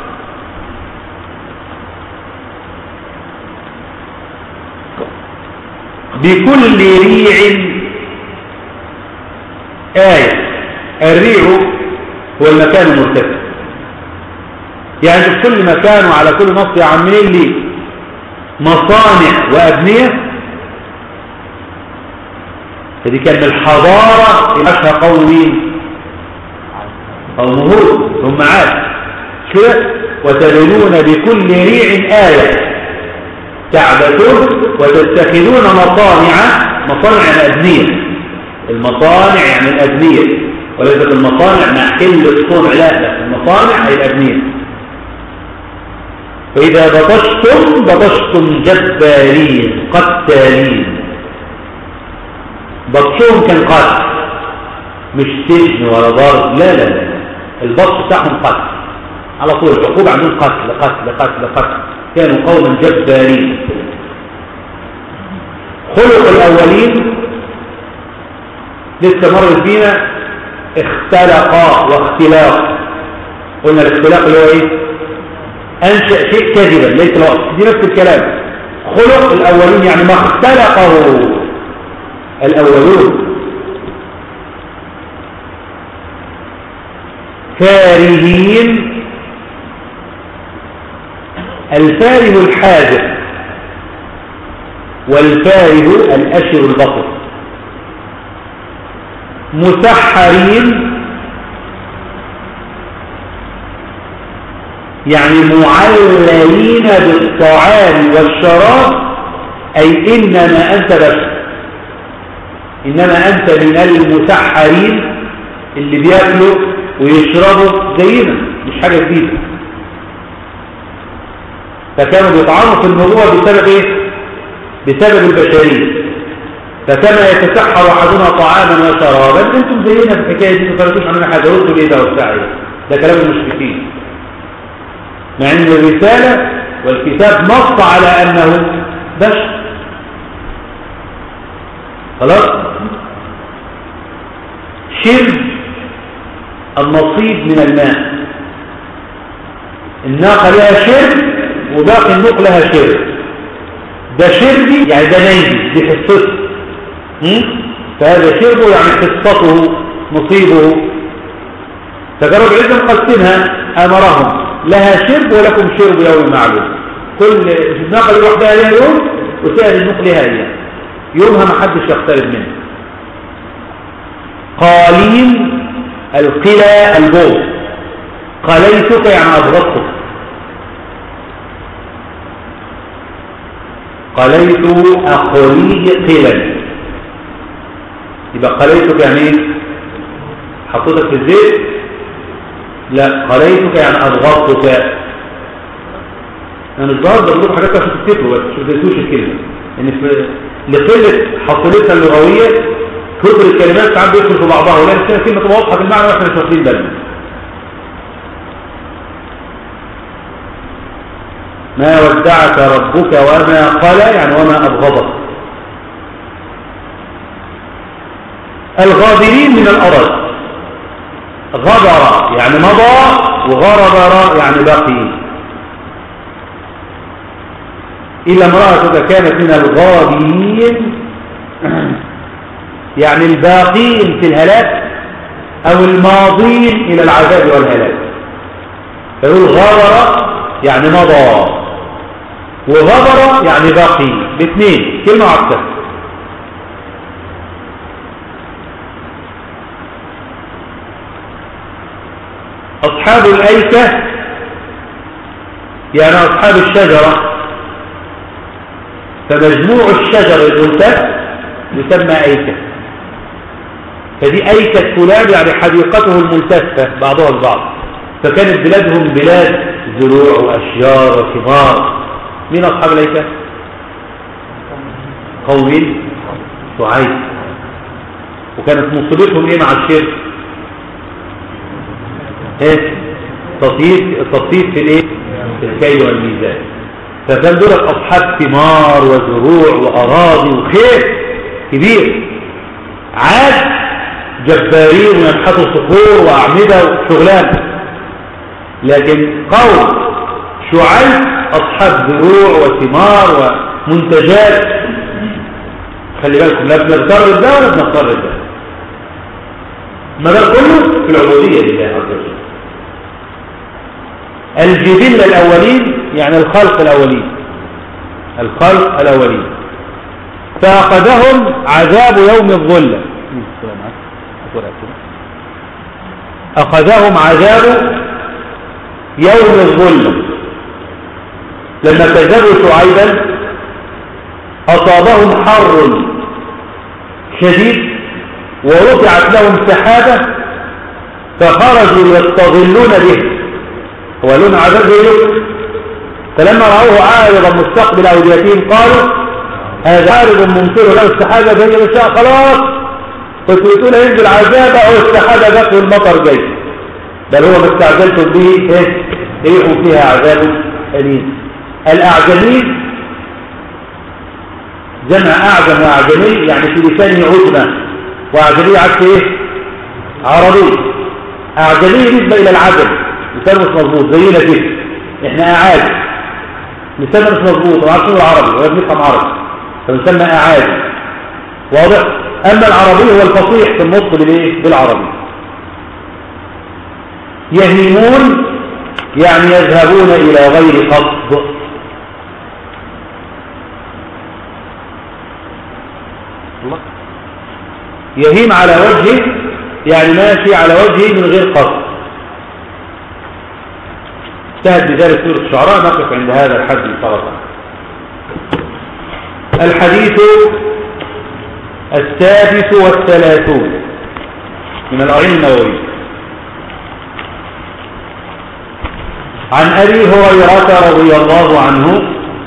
بكل ريع آية الريع هو المكان المرتفع يعني في كل مكان وعلى كل نص عاملين لي مصانع وأبنية فدي كان الحضارة أشهر قوم مين قوم هود ثم عاد كده وتبنون بكل ريع آية تعبثون وتتخذون مصانع مصانع الأبنية المصانع يعني الأبنية وليست المصانع محل الصنع لا لا المصانع هي الأبنية وإذا بطشتم بطشتم جبارين قتالين بطشهم كان قتل مش سجن ولا ضرب لا لا لا البطش بتاعهم قتل على طول العقوبة عندهم قتل قتل قتل قتل كانوا قوما جبارين خلق الأولين لسه مرت بينا اختلقا واختلاق قلنا الاختلاق اللي هو ايه انشأ شيء كذبا ليس الوقت دي نفس الكلام خلق الاولين يعني ما اختلقه الاولون فارهين الفاره الحاجة والفاره الأشر البطر مسحرين يعني معللين بالطعام والشراب أي إنما أنت بشر إنما أنت من المسحرين اللي بيأكلوا ويشربوا زينا مش حاجة جديدة فكانوا بيطعنوا في النبوة بسبب ايه بسبب البشرية فكما يتسحر احدنا طعاما وشرابا انتم زينا في الحكايه دي ما فرقتوش عننا حاجه ردوا ليه ده وبتاع ايه ده كلام المشركين مع ان الرساله والكتاب نص على انه بشر خلاص شرب النصيب من الماء الناقه لها شرب وباقي النوق لها شرب ده شربي يعني ده نيدي دي حصته فهذا شربه يعني حصته نصيبه فقالوا بعيدا نقسمها امرهم لها شرب ولكم شرب يوم معلوم كل الناقه لوحدها لها يوم وسائر النوق لها ايام يومها ما حدش يقترب منه قالين القلى البوض قليتك يعني أبغضتك قليت أخري قلا يبقى قليتك يعني ايه حطيتك في الزيت لا خليتك يعني أضغطتك أنا مش ظاهر بقول حاجات عشان تفتكروا بس مش بتنسوش الكلمة إن في لقلة حصيلتها اللغوية كبر الكلمات ساعات بيدخل في بعضها ولكن كلمة تبقى واضحة في المعنى واحنا مش واخدين بالنا ما ودعك ربك وما قال يعني وما أبغضك الغابرين من الأرض غبر يعني مضى وغربر يعني بقي إلا امرأتك كانت من الغابرين يعني الباقين في الهلاك أو الماضين إلى العذاب والهلاك فيقول غبر يعني مضى وغبر يعني باقي باثنين كلمة عكسة أصحاب الأيكة يعني أصحاب الشجرة فمجموع الشجر الملتف يسمى أيكة فدي أيكة فلان يعني حديقته الملتفة بعضها البعض فكانت بلادهم بلاد زروع وأشجار وثمار مين أصحاب الأيكة؟ قوم شعيب وكانت مصيبتهم ايه مع الشرك ايه تصيف التصيف في الايه في الكي والميزان فكان دول اصحاب ثمار وزروع واراضي وخير كبير عاد جبارين وينحتوا صخور واعمده وشغلان لكن قوم شعيب اصحاب زروع وثمار ومنتجات خلي بالكم لا بنغتر ده ولا بنغتر ده المدار كله في العبوديه لله عز وجل الجبلة الأولين يعني الخلق الأولين الخلق الأولين فأخذهم عذاب يوم الظلة أخذهم عذاب يوم الظلة لما كذبوا شعيبا أصابهم حر شديد ورفعت لهم سحابة فخرجوا يستظلون به هو لون عذاب زيه فلما رأوه عارضا مستقبل أوديتهم قالوا هذا عارض ممطر له السحابة جاي بشاء خلاص كنت بتقول هينزل عذاب أو السحابة جت والمطر جاي بل هو ما استعجلتم به ايه ريح فيها عذاب أليم الأعجمين جمع أعجم وأعجمي يعني في لسانه عجمة وأعجمي عكس إيه عربي أعجمي نسبة إلى العجم لسانه مش مظبوط زينا كده إحنا أعاجم لسانه مش مظبوط وعارفين العربي ولا بنفهم عربي فنسمى أعاجم واضح أما العربي هو الفصيح في النطق بالإيه بالعربي يهيمون يعني يذهبون إلى غير قصد يهيم على وجهه يعني ماشي على وجهه من غير قصد انتهت بذلك سورة الشعراء نقف عند هذا الحد إن شاء الله الحديث السادس والثلاثون من الأرين النووي عن أبي هريرة رضي الله عنه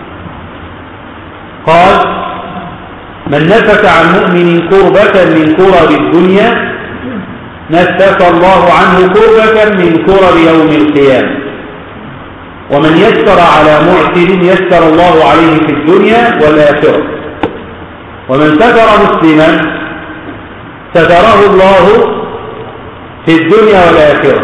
قال من نفت عن مؤمن كربة من كرب الدنيا نفت الله عنه كربة من كرب يوم القيامة ومن يسر على معسر يسر الله عليه في الدنيا والآخرة ومن ستر مسلما ستره الله في الدنيا والآخرة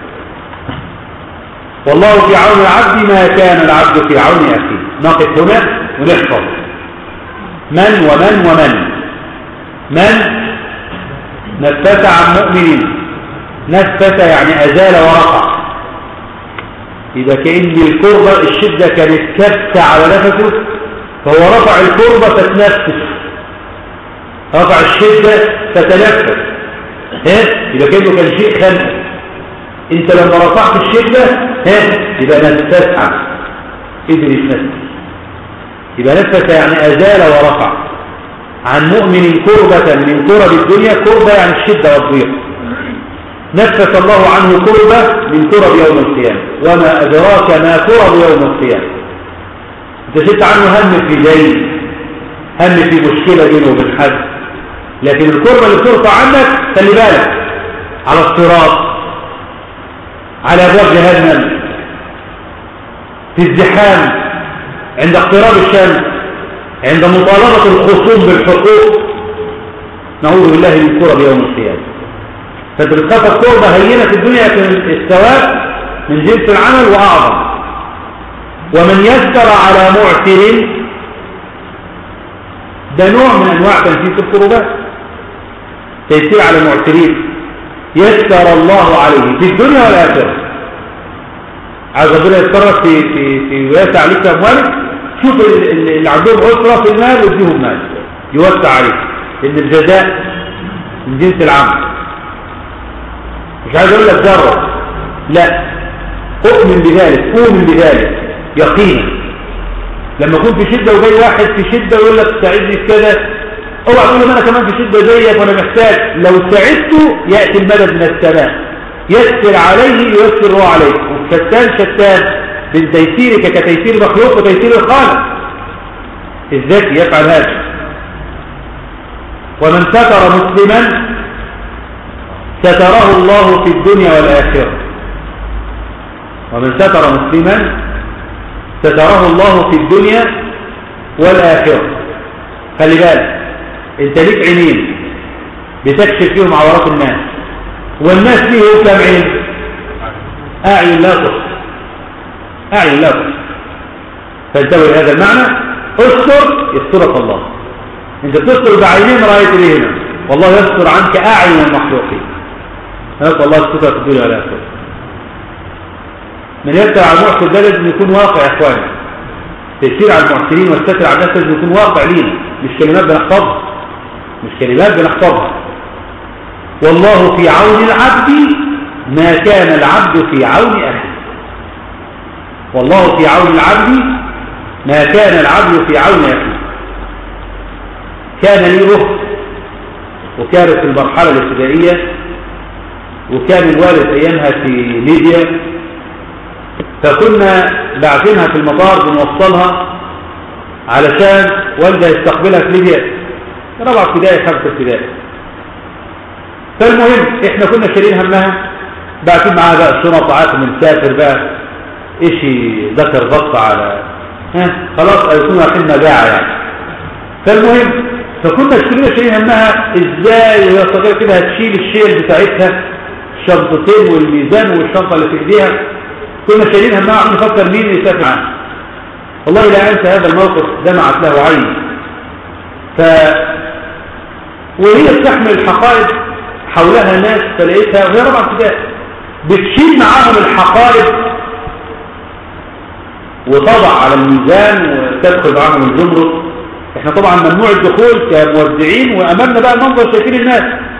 والله في عون العبد ما كان العبد في عون أخيه نقف هنا ونحفظ من ومن ومن من نفس عن مؤمن نفس يعني أزال ورقع إذا كأن الكربة الشدة كانت كبسة على نفسه فهو رفع الكربة فتنفس رفع الشدة فتنفس ها إذا كأنه كان شيء خلق انت لما رفعت الشدة ها يبقى نفس عنه ادري نفس يبقى نفس يعني أزال ورفع عن مؤمن كربة من كرب الدنيا كربة يعني الشدة والضيق نفس الله عنه كربة من كرب يوم القيامة وما أدراك ما كرب يوم القيامة انت شلت عنه هم في دين هم في مشكلة بينه وبين حد لكن الكربة اللي بترفع عنك خلي بالك على الصراط على أبواب جهنم في الزحام عند اقتراب الشمس عند مطالبة الخصوم بالحقوق نعوذ بالله من كرب يوم القيامة فانت بتخاف الكربة هينة في الدنيا لكن الثواب من جنس العمل وأعظم ومن يسر على معسر ده نوع من أنواع تنفيذ الكربات تيسير على المعسرين يسر الله عليه في الدنيا والآخرة عايز ربنا يتصرف في في في ويسع عليك اموالك شوف اللي عندهم اسره في المال واديهم مال يوسع عليك ان الجزاء من جنس العمل مش عايز اقول لك ذره لا اؤمن بذلك اؤمن بذلك يقينا لما اكون في شده وجاي واحد في شده ويقول لك ساعدني في كذا اوعى تقول له انا كمان في شده زيك وانا محتاج لو ساعدته ياتي المدد من السماء يسر عليه ييسر هو عليه شتان شتان من تيسيرك كتيسير المخلوق وتيسير الخالق الذكي يفعل هذا ومن ستر مسلما ستره الله في الدنيا والآخرة ومن ستر مسلما ستره الله في الدنيا والآخرة خلي بالك انت ليك عينين بتكشف فيهم عورات الناس والناس فيه كم عين أعين لا تصل أعين لا تصل فانتبه لهذا المعنى استر يسترك الله انت تستر بعينين رأيت بهما والله يستر عنك أعين المخلوقين نسأل الله الستر في الدنيا والآخرة من يستر على المعسر ده لازم يكون واقع يا اخواني تيسير على المعسرين والستر على الناس لازم يكون واقع لينا مش كلمات بنحفظها مش كلمات بنحفظها والله في عون العبد ما كان العبد في عون أخيه والله في عون العبد ما كان العبد في عون أخيه كان لي أخت وكانت في المرحلة الابتدائية وكان الوالد أيامها في ليبيا فكنا باعثينها في المطار بنوصلها علشان والدها يستقبلها في ليبيا رابعة ابتدائي خمسة ابتدائي فالمهم احنا كنا شايلين همها باعتين معاها بقى الشنط وعاكم نسافر بقى اشي ذكر ضغط على ها خلاص هيكونوا رايحين مباعة يعني فالمهم فكنا كلنا شايلين همها ازاي وهي صغيره كده هتشيل الشيل بتاعتها الشنطتين والميزان والشنطه اللي في ايديها كنا شايلين همها عم نفكر مين يسافر معاها والله لا انسى هذا الموقف دمعت له عين ف وهي تحمل الحقائب حولها ناس فلقيتها وهي ربع ابتدائي بتشيل معاهم الحقائب وتضع على الميزان وتدخل معاهم الزمرد احنا طبعا ممنوع الدخول كموزعين وامامنا بقى المنظر شايفين الناس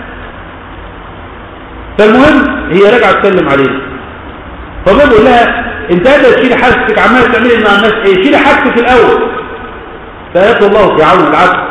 فالمهم هي رجعت تسلم علينا فبقول لها انت قادره تشيلي حاجتك عماله تعملي مع الناس ايه شيلي حاجتك الاول فيات الله في عون العبد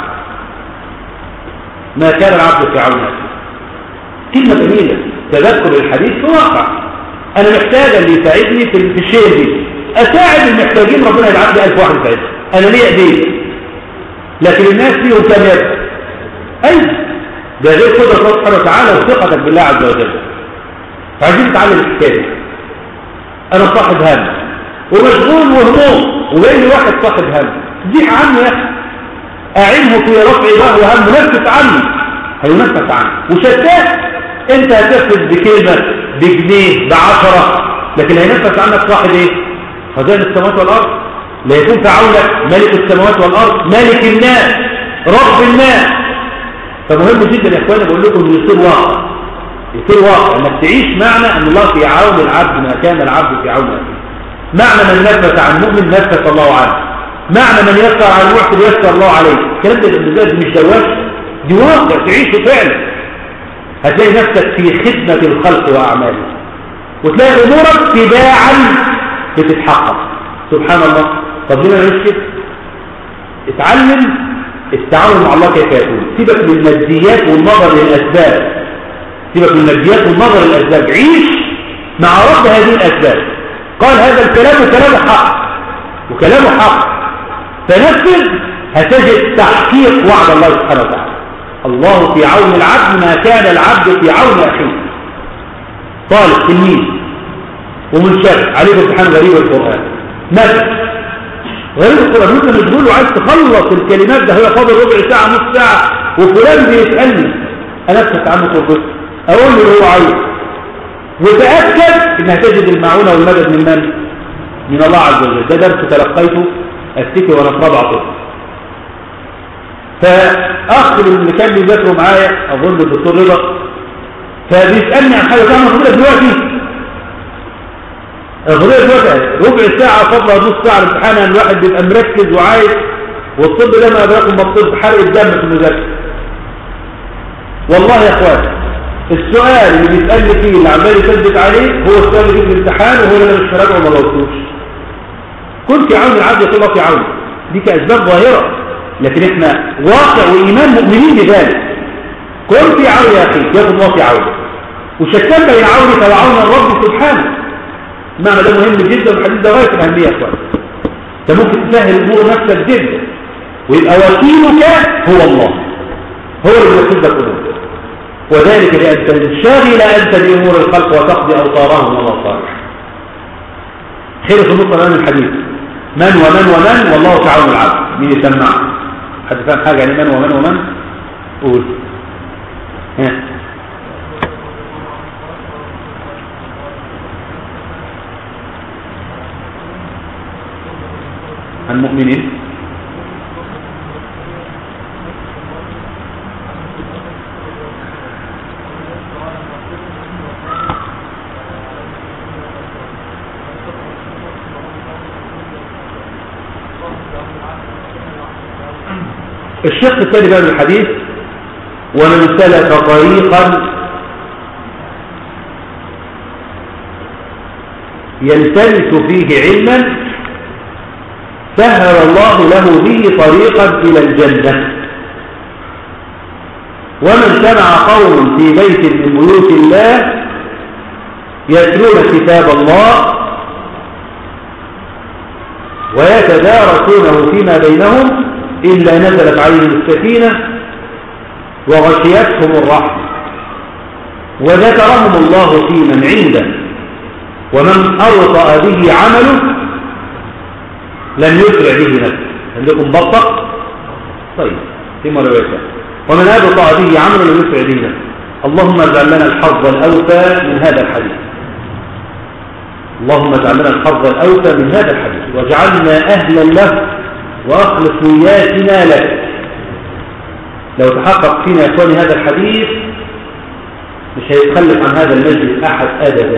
ما كان العبد في عون نفسه كلمه جميله تذكر الحديث في واقع انا محتاج اللي يساعدني في الشيء دي اساعد المحتاجين ربنا يبعت لي 1000 واحد يساعدني انا ليه ايدين لكن الناس فيهم كم يد اي ده غير قدره الله سبحانه وتعالى وثقتك بالله عز وجل عايزين نتعلم الحكايه انا صاحب هم ومشغول وهموم وجاي لي واحد صاحب هم ديح عني يا اخي اعنه في رفع له هم نفس عني هينفس عنه وشتات انت هتنفذ بكلمه بجنيه بعشره لكن هينفس عنك صاحب ايه خزائن السماوات والارض لا يكون في عونك ملك السماوات والارض ملك الناس رب الناس فمهم جدا يا اخوانا بقول لكم ان يصير واقع يصير واقع انك تعيش معنى ان الله في عون العبد ما كان العبد في عون اخيه معنى من نفس عن مؤمن نفس الله عنه معنى من يسر على المحسن يسر الله عليه الكلام ده بالذات مش دواش دي واقع تعيشه فعلا هتلاقي نفسك في خدمة الخلق وأعماله وتلاقي أمورك تباعا بتتحقق سبحان الله طب لنا نشكر اتعلم التعامل مع الله كيف يكون سيبك من الماديات والنظر للأسباب سيبك من الماديات والنظر الأسباب عيش مع رب هذه الأسباب قال هذا الكلام كلامه حق وكلامه حق فنفذ هتجد تحقيق وعد الله سبحانه وتعالى الله في عون العبد ما كان العبد في عون أخيه طالب تلميذ ومنشغل عليه امتحان غريب القرآن مثل غريب القرآن ممكن تقول له عايز تخلص الكلمات ده هي فاضل ربع ساعة نص ساعة وفلان بيسألني أنا أبحث عنه قربته أقول له هو عايز وتأكد إنها تجد المعونة والمدد من من؟ من الله عز وجل ده درس تلقيته أفتكر وأنا في رابعة طب فأخ اللي كان بيذاكروا معايا أظن الدكتور رضا فبيسألني عن حاجة تعمل فضيلة دلوقتي فضيلة دلوقتي ربع ساعة فضلها نص ساعة الامتحان ان الواحد بيبقى مركز وعايز والطب ده ما أدراكم بالطب حرق الدم في المذاكرة والله يا اخوان السؤال اللي بيسألني فيه اللي عمال يثبت عليه هو السؤال اللي في الامتحان وهو اللي انا مش فراجعه وما لوصوش كن في عون العبد يطلع في عون دي كأسباب ظاهرة لكن احنا واقع وإيمان مؤمنين بذلك كن في عون يا أخي ياخد الله في عون وشتان بين عونك وعون الرب سبحانه معنى ده مهم جدا والحديث ده غاية الأهمية يا أخوان انت ممكن تسهل الأمور نفسك جدا ويبقى وكيلك هو الله هو اللي يوكل لك أمور وذلك لأن تنشغل أنت بأمور الخلق وتقضي أوطارهم ومصالح خير في النقطة الآن الحديث من ومن ومن والله في عون العبد مين يسمع حد فاهم حاجة يعني من ومن ومن قول ها المؤمنين الشق الثاني بقى من الحديث ومن سلك طريقا يلتمس فيه علما سهل الله له به طريقا إلى الجنة ومن سمع قوم في بيت من بيوت الله يتلون كتاب الله ويتدارسونه فيما بينهم إلا نزلت عليهم السكينة وغشيتهم الرحمة وذكرهم الله في من عنده ومن أرطأ به عمله لم يسرع به نفسه عندكم بطق طيب في مرواية ومن أرطأ به عمله لم يسرع به نفسه اللهم اجعل لنا الحظ الأوفى من هذا الحديث اللهم اجعل لنا الحظ الأوفى من هذا الحديث واجعلنا أهلا له وأخلص نياتنا لك لو تحقق فينا يا إخواني هذا الحديث مش هيتخلف عن هذا المجلس أحد أبدا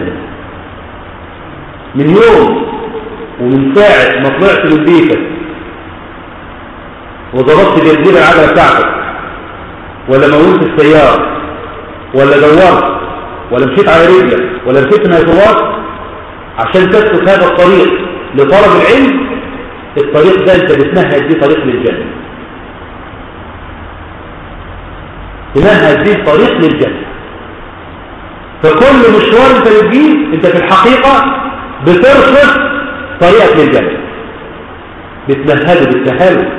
من يوم ومن ساعة ما طلعت من بيتك وضربت جرجير العجلة بتاعتك ولا مولت السيارة ولا دورت ولا مشيت على رجلك ولا ركبت ميكروباص عشان تسلك هذا الطريق لطلب العلم الطريق ده انت بتمهد بيه طريق للجنة تمهد بيه طريق للجنة فكل مشوار انت بتجيه انت في الحقيقة بترصد طريقك للجنة بتمهده بالتهاله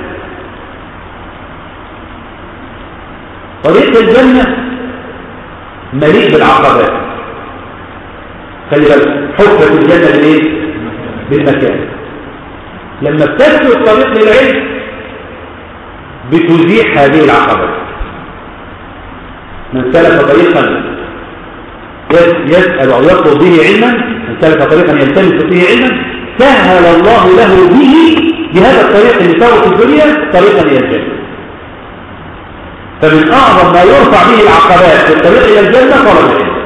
طريق الجنة مليء بالعقبات خلي بالك حفرة الجنة بالايه بالمكان لما بتسلك الطريق للعلم بتزيح هذه العقبات من سلك طريقا يسأل أو يطلب به علما من سلك طريقا يلتمس فيه علما سهل الله له به بهذا الطريق اللي سوى في الدنيا طريقا إلى الجنة فمن أعظم ما يرفع به العقبات في الطريق إلى الجنة طلب العلم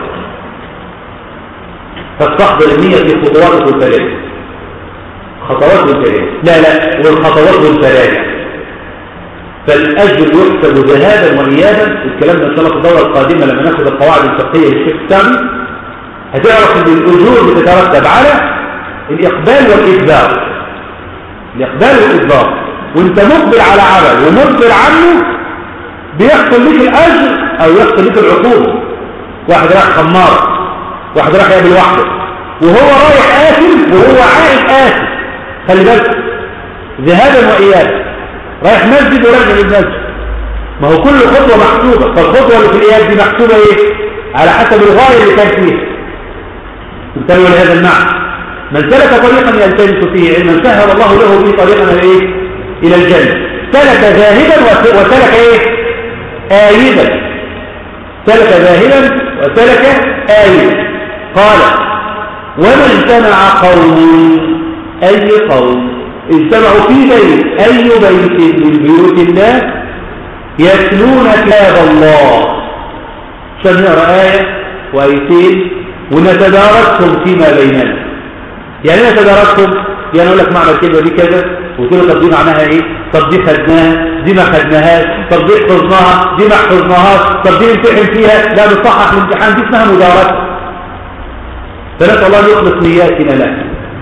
فاستحضر النية في خطواتك الثلاثة خطوات والفراجع لا لا والخطوات والفراجع فالأجر يحسب ذهابا وإيابا الكلام ده إن شاء الله في الدورة القادمة لما ناخد القواعد الفقهية للشيخ السامي هتعرف ان الأجور بتترتب على الإقبال والإدبار الإقبال والإدبار وانت مقبل على عمل ومقبل عنه بيحصل لك الأجر أو يحصل لك العقوبة واحد رايح خمار واحد رايح يقابل واحده وهو رايح آثم وهو عائد آثم خلي بالك ذهابا وإيابا رايح مسجد وراجع للمسجد ما هو كل خطوة محسوبة فالخطوة اللي في الإياب دي محسوبة إيه على حسب الغاية اللي كان فيها انتبهوا لهذا المعنى من سلك طريقا يلتمس فيه علما سهل الله له به طريقا إيه إلى الجنة سلك ذاهبا وسلك إيه آيبا سلك ذاهبا وسلك آيبا قال وما اجتمع قوم أي قوم اجتمعوا في بيت أي بيت من بيوت الله يتلون كتاب الله عشان نقرا آية وآيتين ونتداركهم فيما بيننا يعني ايه نتداركهم يعني اقول لك معنى الكلمة دي كذا وتقول له طب دي معناها ايه طب دي خدناها دي ما خدناهاش طب دي حفظناها دي ما حفظناهاش طب دي نمتحن فيها لا بنصحح الامتحان دي اسمها مداركه فنسأل الله يخلص نياتنا له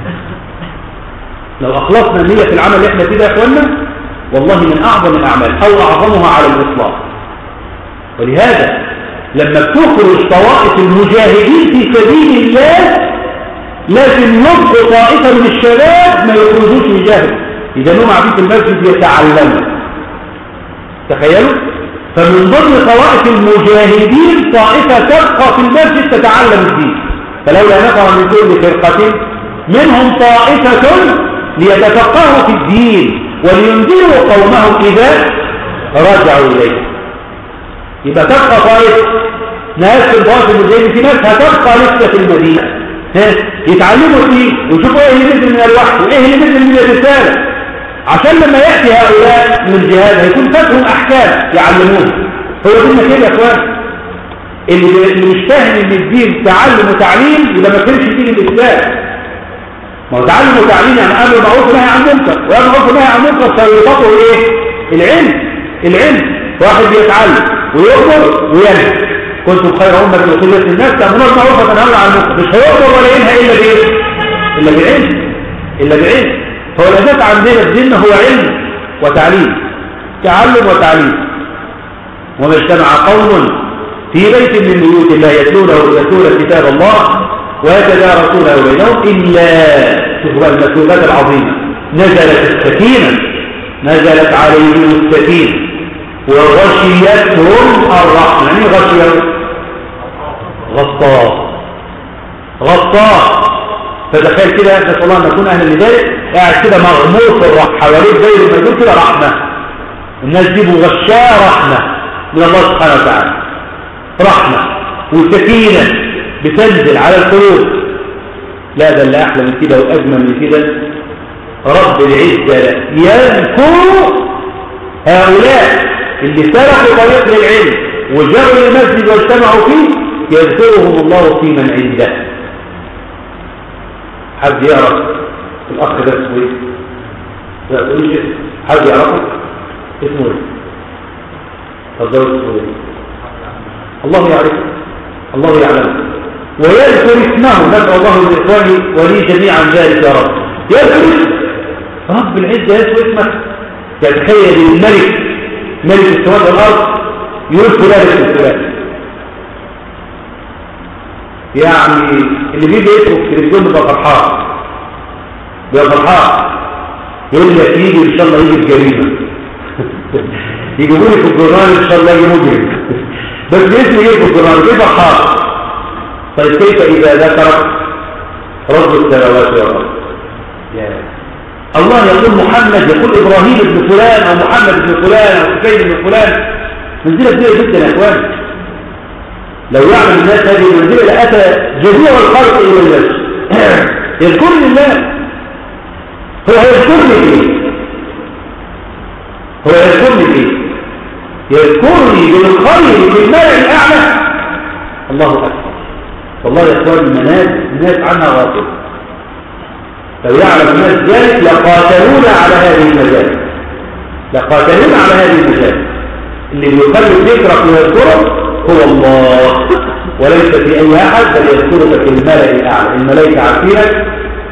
لو أخلصنا النية في العمل اللي احنا فيه ده يا اخوانا والله من أعظم الأعمال أو أعظمها على الإطلاق ولهذا لما بتخرج طوائف المجاهدين في سبيل الله لازم يبقوا طائفة من الشباب ما يخرجوش يجاهدوا إذا هم قاعدين في المسجد يتعلموا تخيلوا فمن ضمن طوائف المجاهدين طائفة تبقى في المسجد تتعلم الدين فلولا نفر من كل فرقة منهم طائفة ليتفقهوا في الدين ولينذروا قومهم إذا رجعوا إليه يبقى تبقى طائفة ناس في الطائف المجاهدين في ناس هتبقى لسه في المدينة ها يتعلموا فيه ويشوفوا ايه اللي نزل من الوحي وايه اللي نزل من الرسالة عشان لما يأتي هؤلاء من الجهاد هيكون فاتهم أحكام يعلمون هو ديننا كده يا اخوان اللي اللي مش فاهم ان الدين تعلم وتعليم يبقى ما كانش دين الاسلام ما هو تعلم وتعليم يعني امر معروف نهي عن منكر وامر معروف نهي عن منكر فيربطه ايه العلم العلم واحد بيتعلم ويؤمر وينهى كنتم خير امه اخرجت للناس تامرون بالمعروف وتنهون عن المنكر مش هيؤمر ولا ينهى الا بايه الا بعلم الا بعلم هو الاساس عندنا الدين هو علم وتعليم تعلم وتعليم وما اجتمع قوم في بيت من بيوت الله يتلونه يتلون كتاب الله ويتدارسونه بينهم إلا شوفوا المكتوبات العظيمة نزلت السكينة نزلت عليهم السكينة وغشيتهم الرحمة يعني غشيتهم غطاء غطاء فتخيل كده نسأل الله أن نكون أهلا لذلك قاعد كده مغمور في الرحمة حواليك زي ما يقول كده رحمة الناس دي مغشاة رحمة من الله سبحانه وتعالى رحمة وسكينة بتنزل على القلوب لا ده اللي أحلى من كده وأجمل من كده رب العزة يذكر هؤلاء اللي سلكوا طريق للعلم وجروا المسجد واجتمعوا فيه يذكرهم الله في من عنده حد يعرف الأخ ده اسمه ايه؟ لا تقولش حد يعرفه؟ اسمه ايه؟ تفضلوا اسمه ايه؟ الله يعرفه الله يعلمه ويذكر اسمه نسأل الله لإخواني ولي جميعا ذلك يا رب يذكر رب العزة يذكر اسمك يتخيل الملك ملك السماء والأرض يقول فلان اسم فلان يعني اللي بيجي يدخل في التلفزيون بيبقى فرحان بيبقى فرحان يقول لك يجي ان شاء الله يجي الجريمه يجيبوا لي في الجورنال ان شاء الله يجي مجرم بس باسم يجي في الجورنال بيبقى فرحان طيب كيف اذا ذكر رب السماوات والارض الله يقول محمد يقول ابراهيم ابن فلان او محمد ابن فلان او حسين ابن فلان منزله كبيره جدا يا اخوان لو يعلم الناس هذه المنزله لاتى جميع الخلق الى الناس يذكرني الله هو يذكرني فيه هو يذكرني فيه يذكرني بالخير في الملأ الأعلى الله أكبر والله يا اخوان المناس الناس عنها غافل لو يعلم الناس ذلك لقاتلون على هذه المجال لقاتلون على هذه المجال اللي بيخلي ذكرك ويذكرك هو الله وليس في أي أحد بل يذكرك في الملأ الأعلى الملائكة عارفينك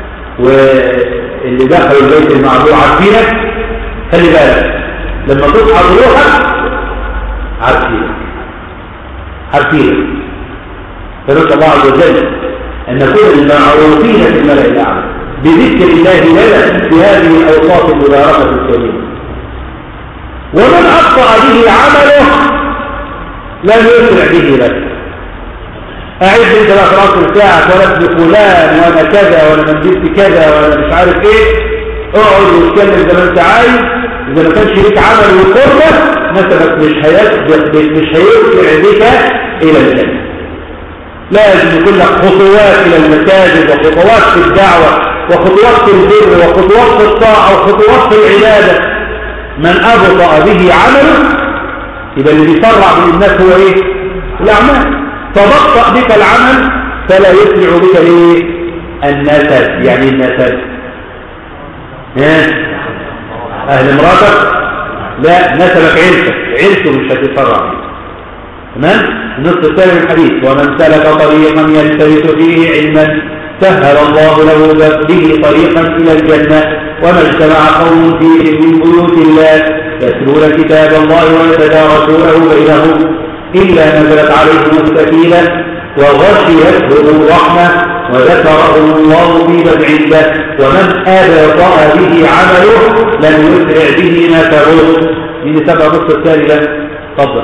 واللي دخلوا البيت المعذور عارفينك خلي بالك لما تصحى روحك عارفينك عارفينك فنسأل الله عز وجل أن نكون المعروفين في الملأ الأعلى بذكر الله لنا في هذه الأوصاف المباركة الكريمة ومن أبطأ به عمله لم يسرع به لك أعد انت بقى خلاص بتاعك ولا ابن فلان وانا كذا وانا من كذا وانا مش عارف ايه اقعد واتكلم زي ما انت عايز اذا ما كانش ليك عمل وقربة مثلا مش هيسبق مش هيسرع بك الى الجنة لازم يكون لك خطوات الى المساجد وخطوات في الدعوة وخطوات في البر وخطوات في الطاعة وخطوات في العبادة من أبطأ به عمله يبقى اللي بيسرع من الناس هو ايه الأعمال تبطأ بك العمل فلا يسرع بك ايه النسب يعني النسب ها اهل مراتك لا نسبك عيلتك عيلته مش هتسرع فيه تمام النص الثاني من الحديث ومن سلك طريقا يلتمس فيه علما سهل الله له به طريقا الى الجنه وما اجتمع قوم فيه من بيوت الله يتلون كتاب الله ويتدارسونه بينهم إلا نزلت عليهم السكينة وغشيتهم الرحمة وذكرهم الله في من عنده ومن أبطأ به عمله لم يسرع به نفعه من سبع نص الثالثة تفضل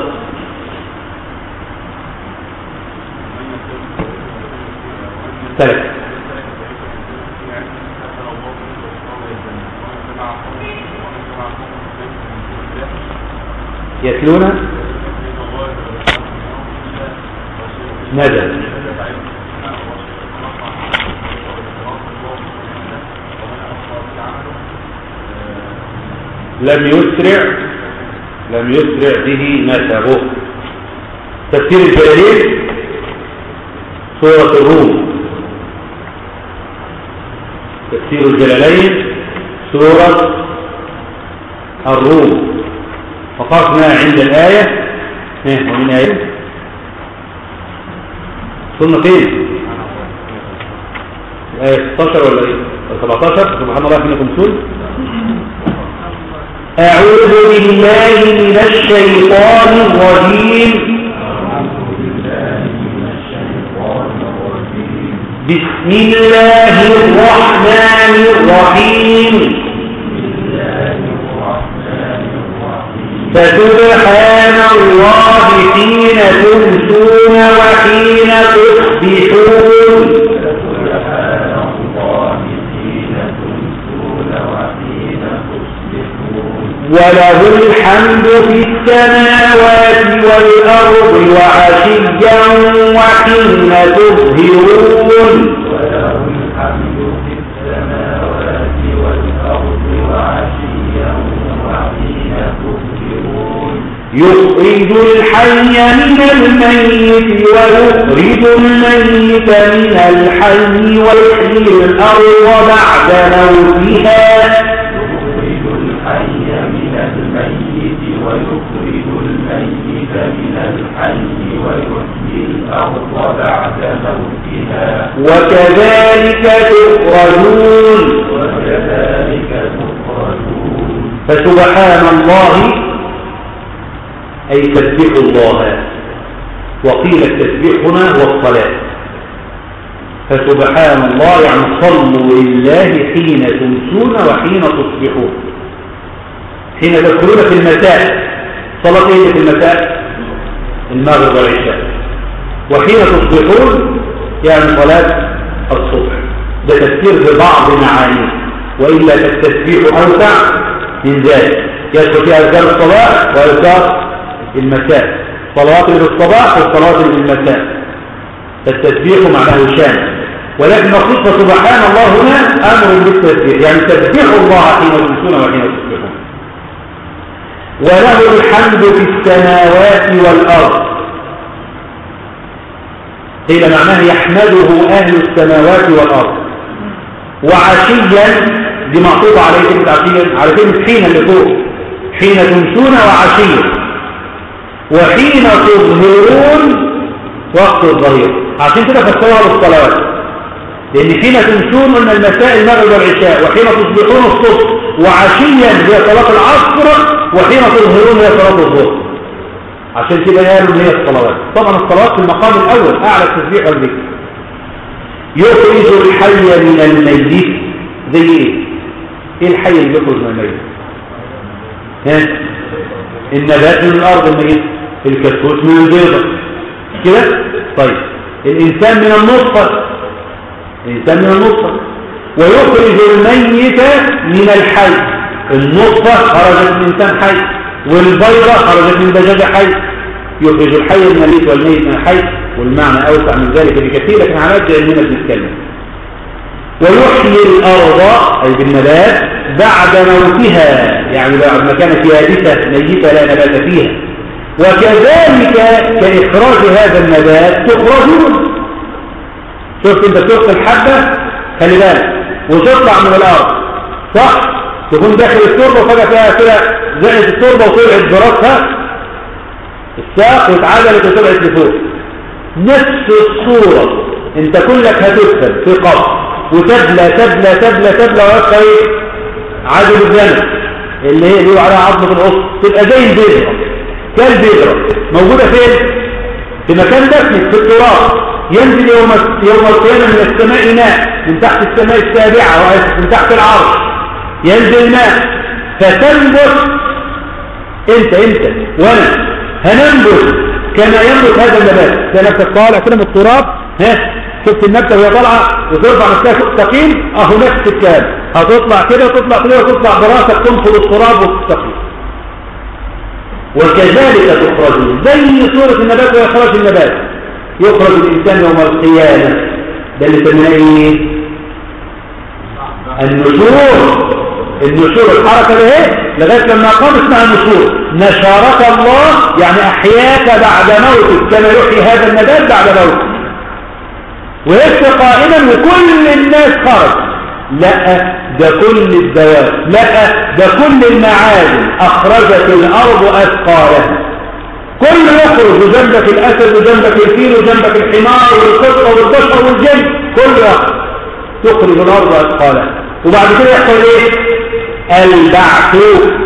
ثلاث يتلون نزل لم يسرع لم يسرع به نسبه تفسير الجلالين سورة الروم تفسير الجلالين سورة الروم وقفنا عند الآية ومن آية وصلنا فين الآية 16 ولا ايه 17 سبحان الله حين تمسون أعوذ بالله من الشيطان الرجيم بسم الله الرحمن الرحيم فسبحان الله حين تمسون وحين تصبحون وله الحمد في السماوات والأرض وعشيا وحين تظهرون يخرج الحي من الميت ويخرج الميت من الحي ويحيي الأرض بعد موتها يخرج الحي من الميت ويخرج الميت من الحي ويحيي الأرض بعد موتها وكذلك تخرجون وكذلك تخرجون فسبحان الله أي تسبح الله وقيل التسبيح هنا هو الصلاة فسبحان الله يعني صلوا لله حين تمسون وحين تصبحون حين تدخلون في المساء صلاة ايه في المساء المغرب والعشاء وحين تصبحون يعني صلاة الصبح ده تفسير ببعض معانيه وإلا فالتسبيح أوسع من ذلك يدخل فيها أذكار الصلاة وأذكار المساء صلوات للصباح والصلوات للمساء فالتسبيح معناه شان ولكن مقصود سبحان الله هنا أمر بالتسبيح يعني تسبيح الله حين تمسون وحين تصبحون وله الحمد في السماوات والأرض قيل معناه يحمده أهل السماوات والأرض وعشيا دي معطوبة عليه كلمة عشيا على كلمة حين اللي فوق حين تمسون وعشيا وحين تظهرون وقت الظهير عشان كده فسروها بالصلوات لأن حين تمسون من المساء المغرب والعشاء وحين تصبحون الصبح وعشيا هي صلاة العصر وحين تظهرون هي صلاة الظهر عشان كده قالوا ان هي الصلوات طبعا الصلوات في المقام الاول اعلى التسبيح والذكر يخرج الحي من الميت زي ايه ايه الحي اللي يخرج من الميت ها النبات من الارض الميت الكتكوت من البيضه كده طيب الانسان من النطفه الانسان من النطفه ويخرج الميت من الحي النطفه خرجت من انسان حي والبيضه خرجت من دجاجه حي يخرج الحي من الميت والميت من الحي والمعنى اوسع من ذلك بكثير لكن على قد علمنا بنتكلم ويحيي الارض اي بالنبات بعد موتها يعني بعد ما كانت يابسه ميته لا نبات فيها وكذلك كاخراج هذا النبات تخرجون شفت انت تلقي الحبه خلي بالك وتطلع من الارض صح تكون داخل التربه وفجاه فيها كده زقت التربه وطلعت براسها الساق واتعدلت وطلعت لفوق نفس الصوره انت كلك هتكتب في قبر وتبلى تبلى تبلى تبلى ويبقى ايه عادل الجنة اللي هي بيقولوا عليها عظمة العصر تبقى زي البذرة كالبذرة موجودة فين؟ في مكان دفنك في التراب ينزل يوم يوم القيامة من السماء ماء من تحت السماء السابعة من تحت العرش ينزل ماء فتنبت انت انت وانا هننبت كما ينبت هذا النبات تلاقي نفسك طالع كده من التراب ها شفت النبتة وهي طالعة وترفع نفسها فوق تقيم اهو نفس الكلام هتطلع كده وتطلع كده وتطلع براسك تنفض التراب وتستقيم وكذلك تخرج زي صورة النبات وإخراج النبات يخرج الإنسان يوم القيامة ده اللي سميناه ايه النشور النشور الحركة ده ايه لغاية لما قام اسمها النشور نشارك الله يعني أحياك بعد موتك كما يحيي هذا النبات بعد موتك ويبقى قائما وكل الناس خرج لا ده كل الدواب لا ده كل المعادن أخرجت الأرض أثقالها كل يخرج وجنبك الأسد وجنبك الفيل وجنبك الحمار والقطة والبشر والجن كل يخرج تخرج الأرض أثقالها وبعد كده يحصل إيه البعث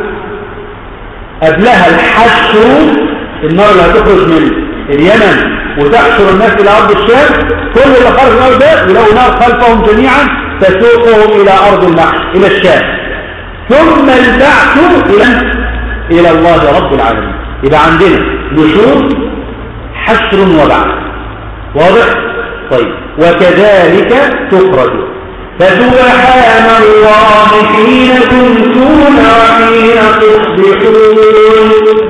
قبلها الحشر النار اللي هتخرج من اليمن وتحشر الناس إلى أرض الشام كل اللي خرج من الأرض ده يلاقوا نار خلفهم جميعا تسوقهم إلى أرض المحشر إلى الشام ثم البعث إلى إلى الله رب العالمين يبقى عندنا نشور حشر وبعث واضح؟ طيب وكذلك تخرج فسبحان الله حين تمسون وحين تصبحون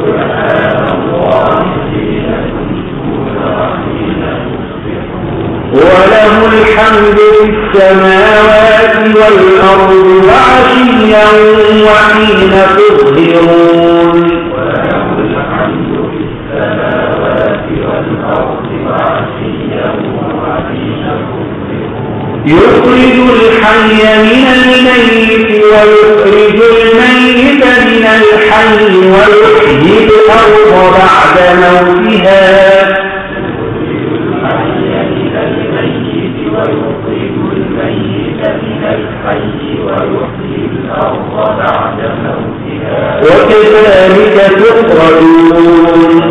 وله الحمد في السماوات والأرض وعشيا وحين تظهرون وله الحمد في السماوات والأرض وعشيا وحين تظهرون يخرج الحي من الميت ويخرج الميت من الحي ويحيي الأرض بعد موتها الحي من الميت ويخرج الميت من الحي ويحيي الأرض بعد موتها وكذلك تخرجون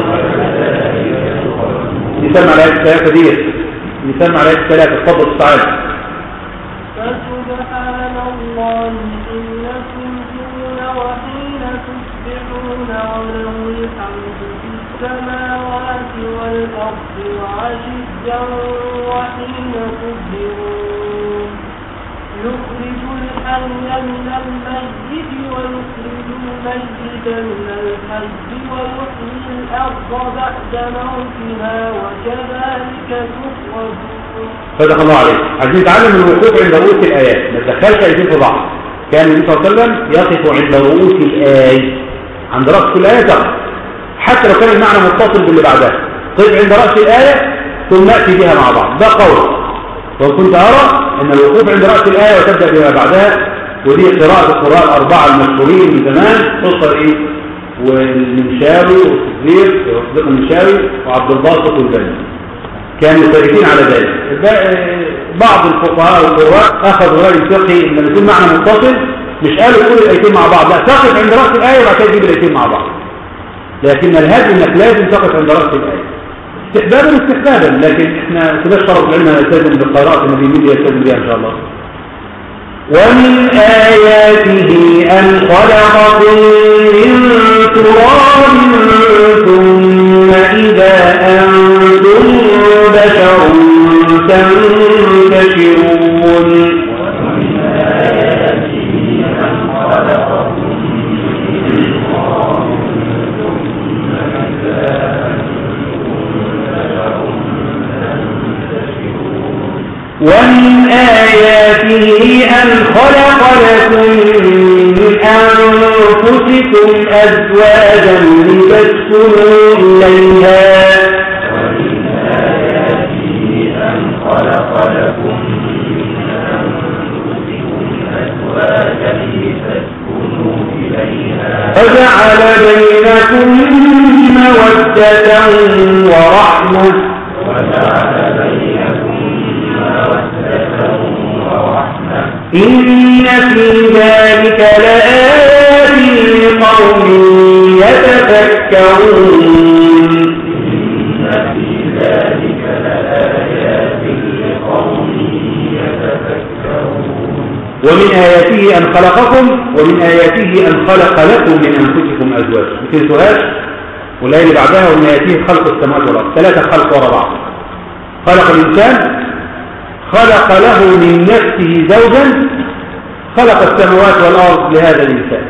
نسمع الآية الثلاثة دي نسمع الآية الثلاثة اتفضل تعالى فسبحان الله حين تمسون وحين تصبحون وله الحمد في السماوات والأرض وعشيا وحين تظهرون يخرج الحي من الميت ويخرج الميت من الحي ويحيي الأرض بعد موتها وكذلك تخرجون فتح الله عليك عايزين نتعلم الوقوف عند رؤوس الآيات ما تدخلش آيتين في بعض كان النبي صلى الله عليه وسلم يقف عند رؤوس الآية عند رأس كل آية تقف حتى لو كان المعنى متصل باللي بعدها قف عند رأس الآية ثم نأتي بها مع بعض ده قول وكنت أرى أن الوقوف عند رأس الآية وتبدأ بما بعدها ودي قراءة القراء الأربعة المشهورين من زمان تصل إيه والمنشاوي والصديق والصديق المنشاوي وعبد الباسط والبني كانوا سالكين على ذلك بعض الفقهاء والقراء اخذوا راي الفقهي ان لما يكون معنى متصل مش قالوا كل الايتين مع بعض لا تقف عند راس الايه وبعد كده تجيب الايتين مع بعض لكن الهدي انك لازم تقف عند رأس الآية استحبابا استحبابا لكن احنا كده شرط العلم يلتزم بقراءة النبي مين يلتزم بها ان شاء الله ومن آياته أن خلقكم من تراب ثم إذا أنتم بشر تنتشرون ومن آياته أن خلق لكم من أنفسكم أزواجا لتسكنوا إليها ومن آياته أن خلق لكم من أنفسكم أزواجا لتسكنوا إليها وجعل بينكم مودة ورحمة وجعل بينكم إن في ذلك لآيات لقوم يتفكرون إن في ذلك لآيات لقوم يتفكرون ومن آياته أن خلقكم ومن آياته أن خلق لكم من أنفسكم أزواج مثل سؤال والآية اللي بعدها ومن آياته خلق السماوات والأرض ثلاثة خلق ورا بعض خلق الإنسان خلق له من نفسه زوجا خلق السماوات والأرض لهذا الإنسان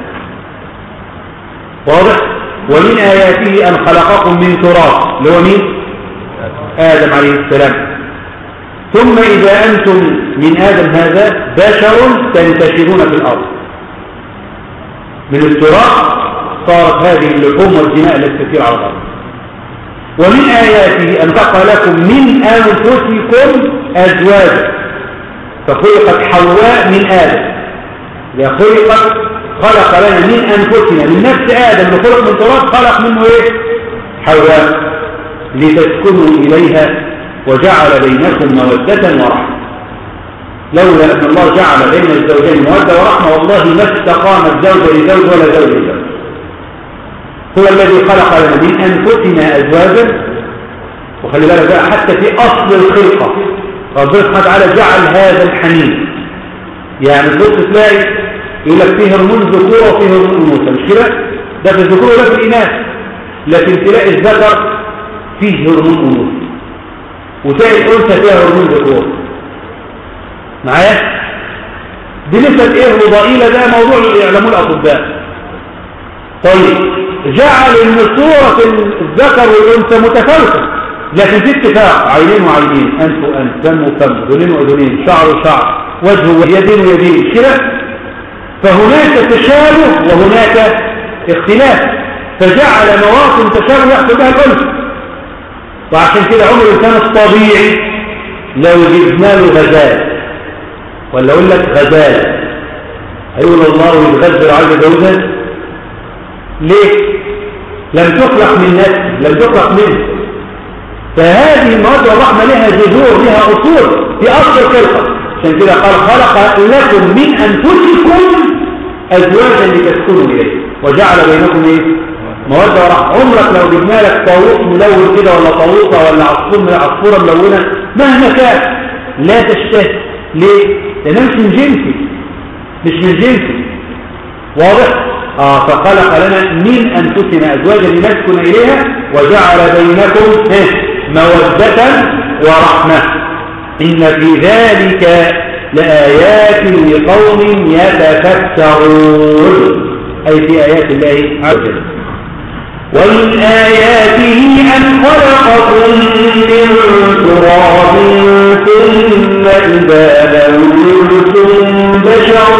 واضح ومن آياته أن خلقكم من تراب اللي هو مين آدم عليه السلام ثم إذا أنتم من آدم هذا بشر تنتشرون في الأرض من التراب صارت هذه اللحوم والدماء التي تسير على الأرض ومن آياته أن تقى لكم من أنفسكم أزواجا فخلقت حواء من آدم إذا خلقت خلق لنا من أنفسنا من نفس آدم اللي خلق من تراب خلق منه إيه حواء لتسكنوا إليها وجعل بينكم مودة ورحمة لولا أن الله جعل بين الزوجين مودة ورحمة والله ما استقام الزوج لزوج ولا زوج لزوج هو الذي خلق لنا من أنفسنا أزواجا وخلي بالك بقى حتى في أصل الخلقة ربنا سبحانه وتعالى جعل هذا الحنين يعني تبص تلاقي يقول لك فيه هرمون ذكورة وفيه هرمون أنوثة مش كده؟ ده في الذكور وده في الإناث لكن تلاقي الذكر فيه هرمون أنوثة وتلاقي الأنثى فيها هرمون ذكورة معايا؟ دي نسبة إيه وضئيلة ده موضوع يعلمون الأطباء طيب جعل ان صورة الذكر والأنثى متفاوتة لكن في اتفاق عينين وعينين أنف وأنف دم وفم أذنين وأذنين شعر وشعر وجه ويدين ويدين كده فهناك تشابه وهناك اختلاف فجعل مواطن تشابه يحصل بها الأنثى وعشان كده عمر الإنسان الطبيعي لو جبنا له غزال ولا أقول لك غزال هيقول الله يتغزل عايز جوزها ليه لم تخلق من نفس لم تخلق منه فهذه المواد والرحمة لها جذور لها أصول في أصل الخلقة عشان كده قال خلق لكم من أنفسكم أزواجا لتسكنوا إليه وجعل بينكم إيه مودة ورحمة عمرك لو جبنا لك طاووس ملون كده ولا طاووسة ولا عصفور عصفورة ملونة مهما كان لا تشتهي ليه؟ لأنها مش من جنسي مش من جنسي واضح؟ آه فخلق لنا من أنفسنا أزواجا لنسكن إليها وجعل بينكم مودة ورحمة إن في ذلك لآيات لقوم يتفكرون أي في آيات الله عز وجل ومن آياته أن خلقكم من تراب ثم إذا لولتم بشر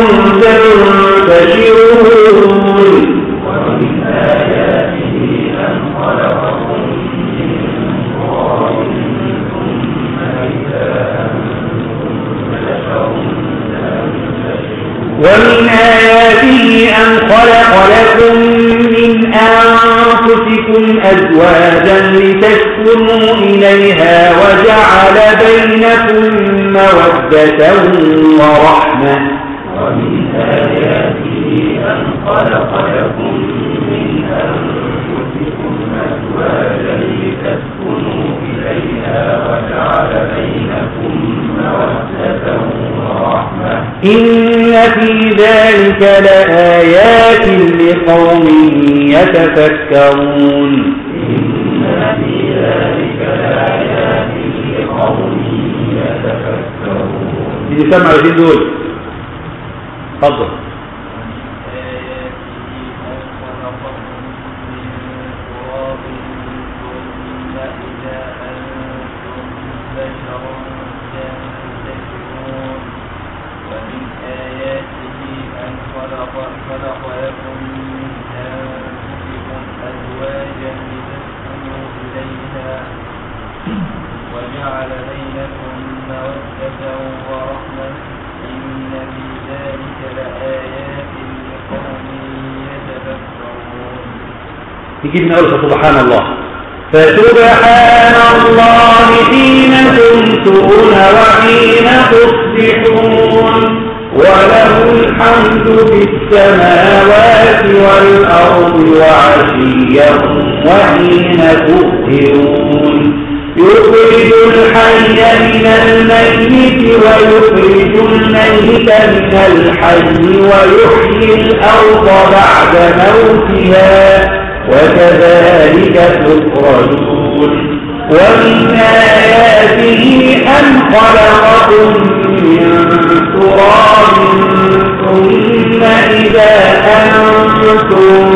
تنتشرون ومن آياته أن خلقكم من تراب ثم إذا ومن آياته أن خلق لكم من أنفسكم أزواجا لتسكنوا إليها وجعل بينكم مودة ورحمة ومن آياته أن خلق لكم من أنفسكم بكم أزواجا لتسكنوا إليها وجعل بينكم مودة ورحمة إن في ذلك لآيات لقوم يتفكرون إن في ذلك لآيات لقوم يتفكرون اللي سمع الاثنين دول اتفضل ومن آياته أن خلق خلق لكم من أنفسكم أزواجا لتسكنوا إليها وجعل بينكم مودة ورحمة إن في ذلك لآيات لقوم يتفكرون يجيب من أول سبحان الله فسبحان الله حين تمسون وحين تصبحون وله الحمد في السماوات والأرض وعشيا وحين تظهرون يخرج الحي من الميت ويخرج الميت من الحي ويحيي الأرض بعد موتها وكذلك تخرجون ومن آياته أن خلقكم من تراب ثم إذا أنتم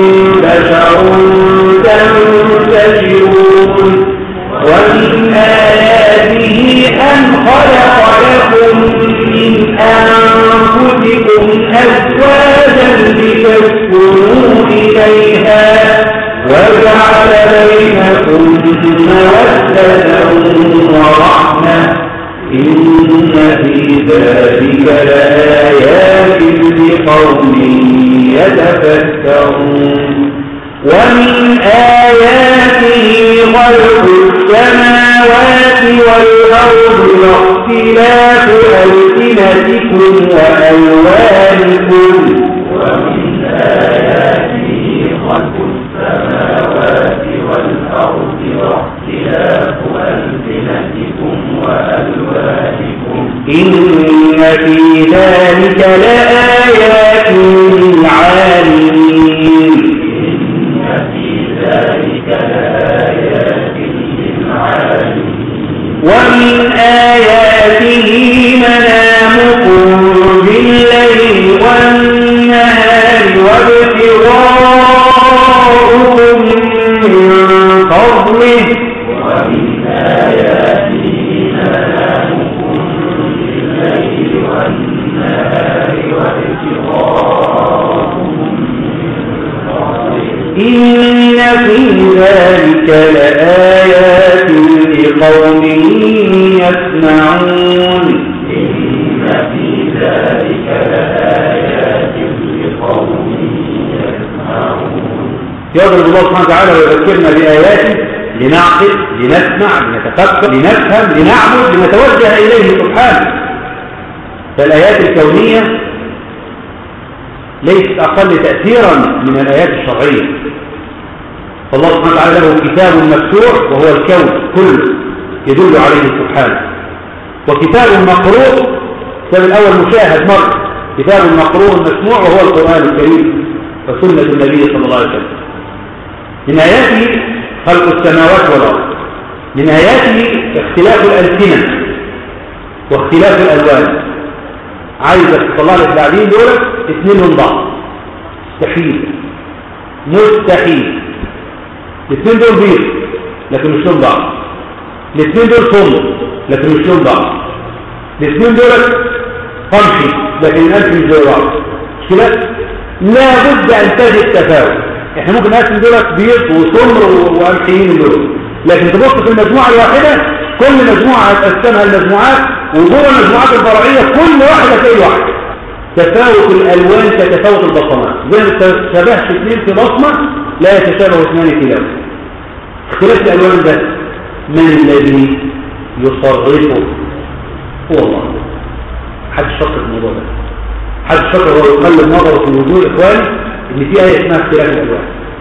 بشر تنتشرون ومن آياته أن خلق لكم من أنفسكم أزواجا لتسكنوا إليها وجعل بينكم مودة ورحمة إن في ذلك لآيات لقوم يتفكرون ومن آياته خلق السماوات والأرض واختلاف ألسنتكم وألوانكم ومن آياته خلق السماوات والأرض واختلاف ألسنتكم وألوانكم إن في ذلك لآيات للعالمين إن في ذلك لآيات للعالمين ومن آياته منامكم بالليل والنهار وابتغاؤكم من فضله ومن آياته منامكم بالليل والنهار وابتغاؤكم من فضله إن في ذلك لآيات لقوم يسمعون إن في ذلك لآيات لقوم يسمعون يضرب الله سبحانه وتعالى ويذكرنا بآياته لنعقل لنسمع لنتفكر لنفهم لنعبد لنتوجه إليه سبحانه فالآيات الكونية ليست أقل تأثيرا من الآيات الشرعية فالله سبحانه وتعالى له كتاب مفتوح وهو الكون كله يدل عليه سبحانه وكتاب مقروء الكتاب الأول مشاهد مرة كتاب مقروء مسموع وهو القرآن الكريم وسنة النبي صلى الله عليه وسلم من آياته خلق السماوات والأرض من آياته اختلاف الألسنة واختلاف الألوان عايزك تطلع لك بعدين دول اثنين من بعض مستحيل مستحيل الاثنين دول بيض لكن مش لون بعض الاثنين دول صم لكن مش لون بعض الاثنين دول قمحي لكن الألف مش زي بعض مش كده؟ لابد أن تجد تفاوت احنا ممكن نقسم دولت بيض وسمر وقمحيين دول لكن تبص في المجموعة الواحدة كل مجموعة هتقسمها المجموعات وجوه المجموعات الفرعية كل واحدة زي واحدة تفاوت الألوان كتفاوت البصمات زي ما تشابهش اثنين في بصمة لا يتشابه اثنان في لون اختلاف الألوان ده من الذي يصرفه هو الله حد شكر الموضوع ده حد شكر هو يقلب نظره في الوجوه إخواني إن في آية اسمها اختلاف الألوان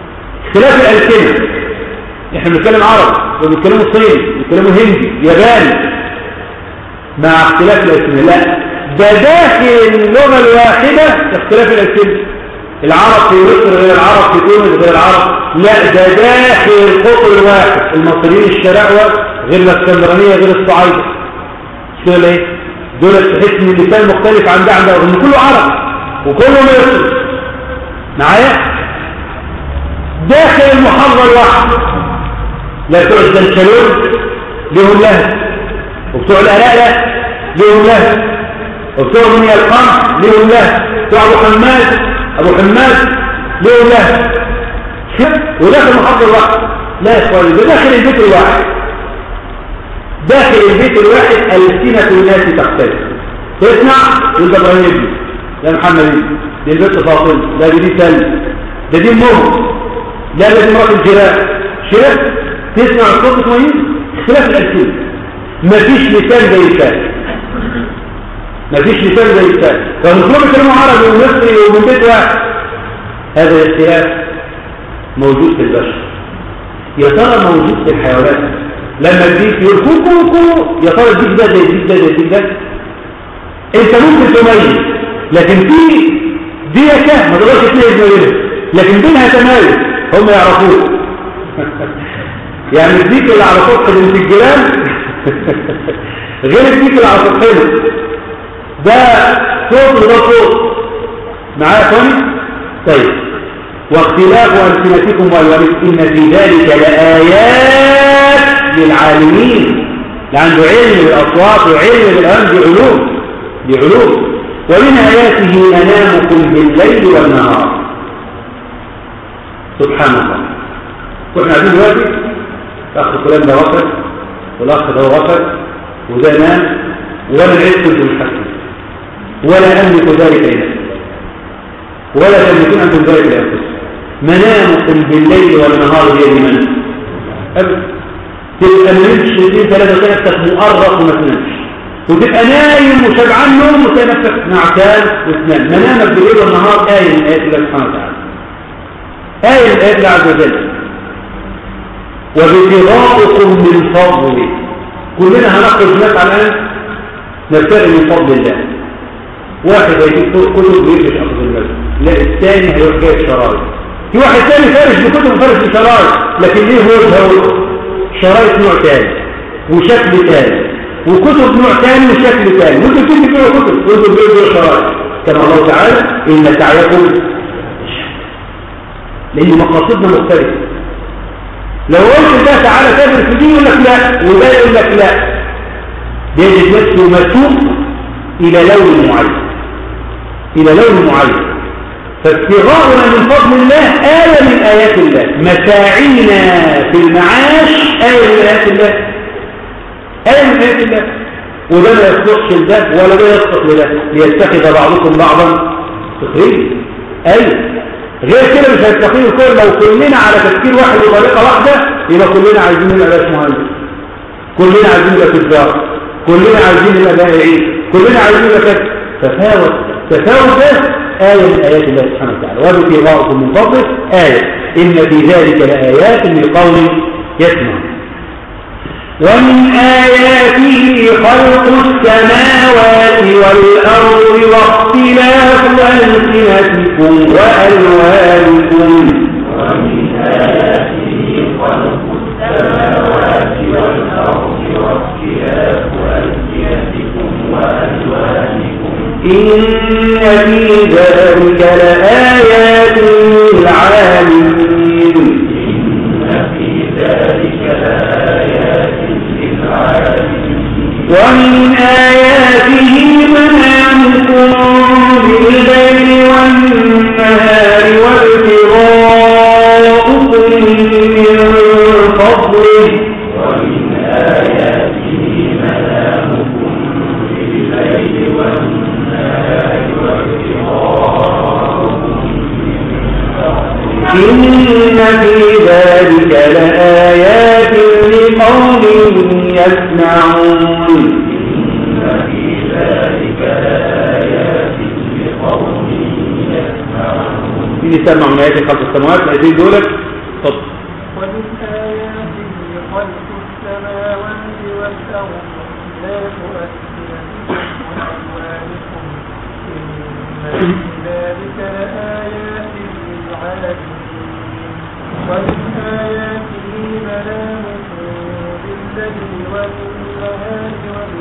اختلاف الألسنة احنا بنتكلم عربي وبنتكلموا صيني بنتكلموا هندي ياباني مع اختلاف الألسنة لا ده داخل اللغة الواحدة اختلاف الألسنة العرب في مصر غير العرب في تونس غير العرب لا ده داخل القطر الواحد المصريين الشراعوة غير الاسكندرانية غير الصعايدة شو ليه دول تحس ان اللسان مختلف عن ده عن ده رغم كله عرب وكله مصري معايا داخل المحافظة الواحدة لا بتوع الزنشلون ليهم لهب وبتوع الألاء ليهم لهب وبتوع منيا القمح ليهم لهب بتوع أبو حماد أبو حماد ليهم لهب وداخل المحافظة الواحدة لا يا إخواني ده داخل البيت الواحد داخل البيت الواحد ألسنة الناس تختلف تسمع يقول إبراهيم ابني ده محمد ابني دي البنت فاطمة ده دي سلم ده دي امهم لا ده دي مرات الجيران شايف تسمع الصوت كويس اختلاف الألسنة مفيش لسان زي الثاني مفيش لسان زي الثاني فالمطلوب يتكلموا عربي ومصري ومن بيت واحد هذا الاختلاف موجود في البشر يا ترى موجود في الحيوانات لما الديك يقول كو كو كو يا ترى الديك ده زي الديك ده زي الديك ده انت ممكن تميز لكن في ديكة ما تقدرش تميز ما بينهم لكن بينها تمايز هم يعرفوه يعني الديك اللي على سطح بنت الجيران غير الديك اللي على سطحنا ده صوت وده صوت معايا يا اخواني طيب واختلاف ألسنتكم والوانكم إن في ذلك لآيات للعالمين اللي عنده علم بالأصوات وعلم بالأهم بعلوم بعلوم ومن آياته منامكم بالليل والنهار سبحان الله واحنا قاعدين دلوقتي الأخ فلان ده وصل والأخ ده وصل وده نام ولا العيد كنت متحكم ولا أملك ذلك لنفسي ولا تملكون أنتم ذلك لأنفسكم منامكم بالليل والنهار هي لمن أبدا تبقى ما نمشي اثنين ثلاثة وتلاقي نفسك مؤرق وما تنامش وتبقى نايم وشبعان نوم وتلاقي نفسك نعسان وتنام منامك بالليل والنهار آية من آيات الله سبحانه وتعالى آية من آيات الله عز وجل وابتغاؤكم من فضله كلنا هنخرج ناس على الآن نبتغي من فضل الله واحد هيجيب كتب ويفرش أخذ المسجد لا الثاني هيروح جايب شرايط في واحد ثاني فارش بكتب وفارش بشرايط لكن ليه هو هو شرايط نوع ثاني وشكل ثاني وكتب نوع ثاني وشكل ثاني ممكن تجيب فيها كتب وانتم بيجوا شرايط كما الله تعالى ان سعيكم لان مقاصدنا مختلفه لو قلت ده تعالى تدرس في دي يقول لك لا وده يقول لك لا بيجد نفسه مسوق الى لون معين الى لون معين فابتغاؤنا من فضل الله آية من آيات الله مساعينا في المعاش آية من آيات الله آية من آيات الله وده ما يصلحش لده ولا ده يصلح لده ليتخذ بعضكم بعضا سخريا أي غير كده مش هيستقيم الكل لو كلنا على تفكير واحد وطريقة واحدة يبقى كلنا عايزين نبقى باش مهندس كلنا عايزين نبقى تجار كلنا عايزين نبقى بائعين كلنا عايزين نبقى كده تفاوت تفاوت ده آية من آيات الله سبحانه وتعالى وابتغاؤكم من فضله آية إن في ذلك لآيات لقوم يسمع ومن آياته خلق السماوات والأرض واختلاف ألسنتكم وألوانكم ومن آياته خلق السماوات والأرض واختلاف ألسنتكم وألوانكم إن في ذلك لآيات للعالمين إن في ذلك لآيات للعالمين ومن آياته منامكم بالليل والنهار وابتغاؤكم من فضله ومن آياته منامكم بالليل والنهار وابتغاؤكم إن في ذلك لآيات لقوم يسمعون إن في ذلك لآيات لقوم يسمعون مين يسمع من آيات خلق السماوات الآيتين دولت اتفضل ومن آياته خلق السماوات والأرض واختلاف ألسنتكم وألوانكم إن في ذلك لآيات للعالمين ومن آياته منامكم بالليل والنهار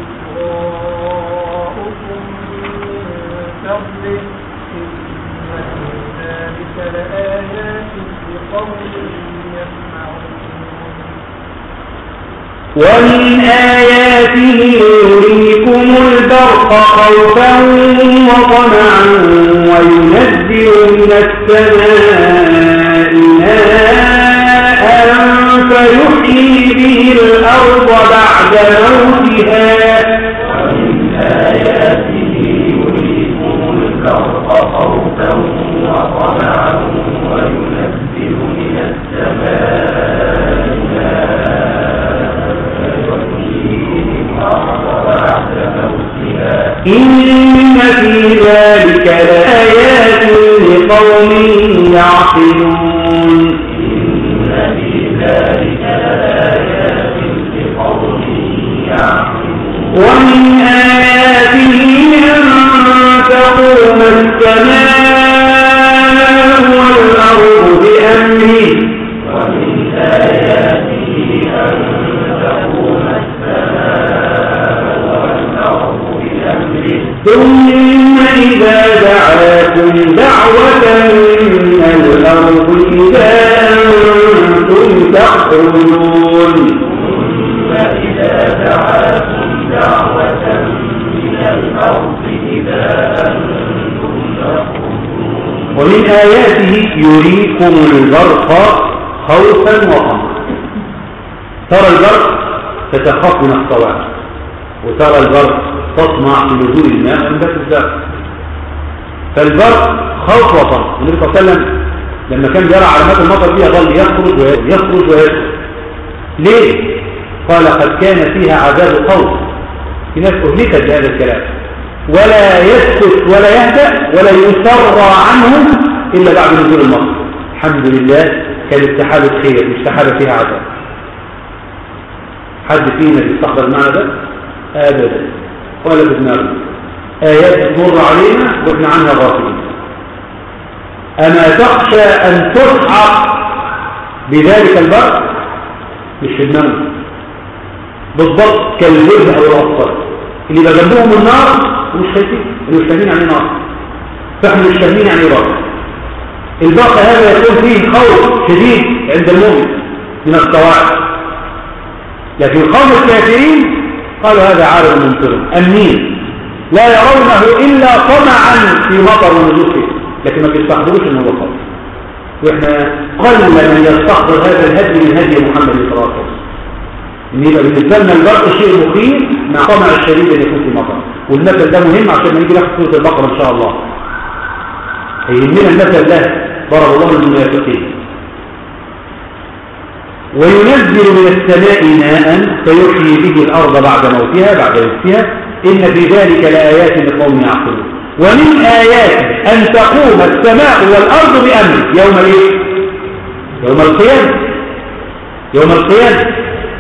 وإسراؤكم من فضله إن في ذلك لآيات لقوم يسمعون ومن آياته يريكم البرق خوفا وطمعا وينزل من السماء ماء فيحيي به الأرض بعد موتها ومن آياته يريكم البرق خوفا وطمعا وينزل من السماء ماء فيحيي الأرض بعد موتها إن في ذلك لآيات لقوم يعقلون إن في ذلك لآيات لقوم يعقلون ومن آياته أن تقوم السماء والأرض بأمره ومن آياته أن تقوم السماء والأرض بأمره ثم إذا دعاكم دعوة من الأرض إذا أنتم تخرجون ثم إذا دعاكم دعوة من الأرض إذا أنتم تخرجون ومن آياته يريكم البرق خوفا وطمعا ترى البرق تتخاف من الصواعق وترى البرق تطمع في نزول الماء وانبات الزرع فالبرق خوف وطمع النبي صلى الله عليه وسلم لما كان يرى علامات المطر فيها ظل يخرج ويخرج يخرج ويخرج ليه؟ قال قد كان فيها عذاب خوف في ناس أهلكت بهذا الكلام ولا يسكت ولا يهدأ ولا يسرى عنهم إلا بعد نزول المطر الحمد لله كانت سحابة خير مش سحابة فيها عذاب حد فينا بيستحضر المعنى ده أبدا ولا في دماغنا آيات تمر علينا وإحنا عنها غافلين أما تخشى أن تسحق بذلك البرق مش في دماغنا بالضبط كالجزء أو الأطفال اللي يبقى جنبهم النار ومش خايفين اللي مش فاهمين يعني نار فاحنا مش فاهمين يعني برق البرق هذا يكون فيه خوف شديد عند المؤمن من الصواعق لكن قوم الكافرين قالوا هذا عارض ممطر أمين لا يرونه إلا طمعا في مطر ونزول فيه لكن ما بيستحضروش انه هو خوف واحنا قل من يستحضر هذا الهدي من هدي محمد صلى الله عليه وسلم ان يبقى بالنسبه لنا البرق شيء مخيف مع طمع الشديد ان يكون في مطر والمثل ده مهم عشان ما نيجي ناخد سوره البقره ان شاء الله هيهمنا المثل ده ضرب الله للمنافقين وينزل من السماء ماء فيحيي به الارض بعد موتها بعد موتها ان في ذلك لايات لقوم يعقلون ومن آياته أن تقوم السماء والأرض بأمره يوم الايه يوم القيامة يوم القيامة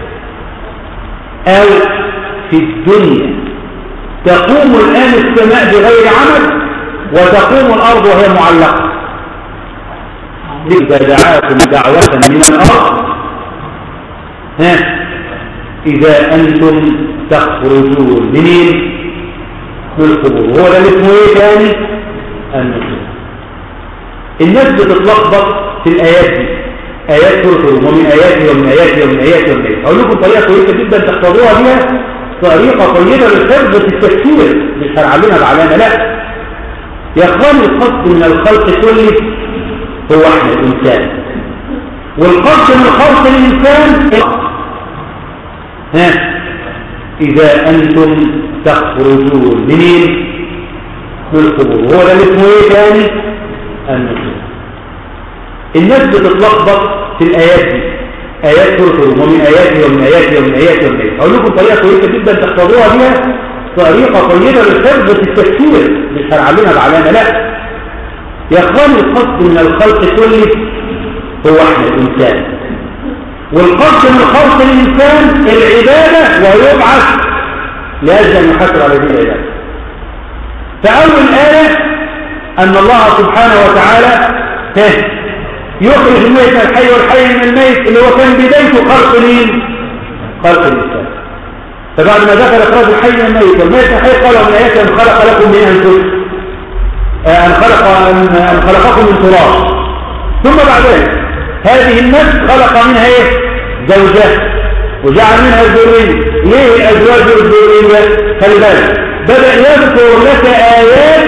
أو في الدنيا تقوم الآن السماء بغير عمل وتقوم الأرض وهي معلقة إذا دعاكم دعوة من الأرض ها إذا أنتم تخرجون منين من القبور هو ده اللي اسمه ايه تاني النشور الناس بتتلخبط في الايات دي ايات سوره ومن اياته ومن اياته ومن اياته ومن اياته هقول لكم طريقه كويسه جدا تحفظوها بيها طريقه طيبه للحفظ في التفسير مش هنعلمها بعلامه لا يا اخوان القصد من الخلق كله هو احنا الانسان والقصد من خلق الانسان ها إذا أنتم تخرجون منين من القبور هو ده اللي اسمه ايه تاني النشور الناس بتتلخبط في الآيات دي آيات سورة ومن آياته ومن آياته ومن آياته ومن آياته أقول لكم طريقة كويسة جدا تحفظوها بيها طريقة طيبة للحفظ في التفسير مش هنعلمها بعلامة لا يا اخوان القصد من الخلق كله هو احنا الإنسان والقصد من خلق الإنسان العبادة ويبعث لأجل أن يحصل على هذه العبادة فأول آية أن الله سبحانه وتعالى يخرج الميت من الحي والحي من الميت اللي هو كان بدايته خلق مين؟ خلق الإنسان فبعد ما دخل إخراج الحي من الميت والميت من الحي قال من آياته أن خلق لكم من أنفسكم آه، أن خلق أن خلقكم من تراب ثم بعد ذلك هذه النفس خلق منها ايه زوجها وجعل منها الذريه ليه الازواج والذريه خلي بالك بدا يذكر لك ايات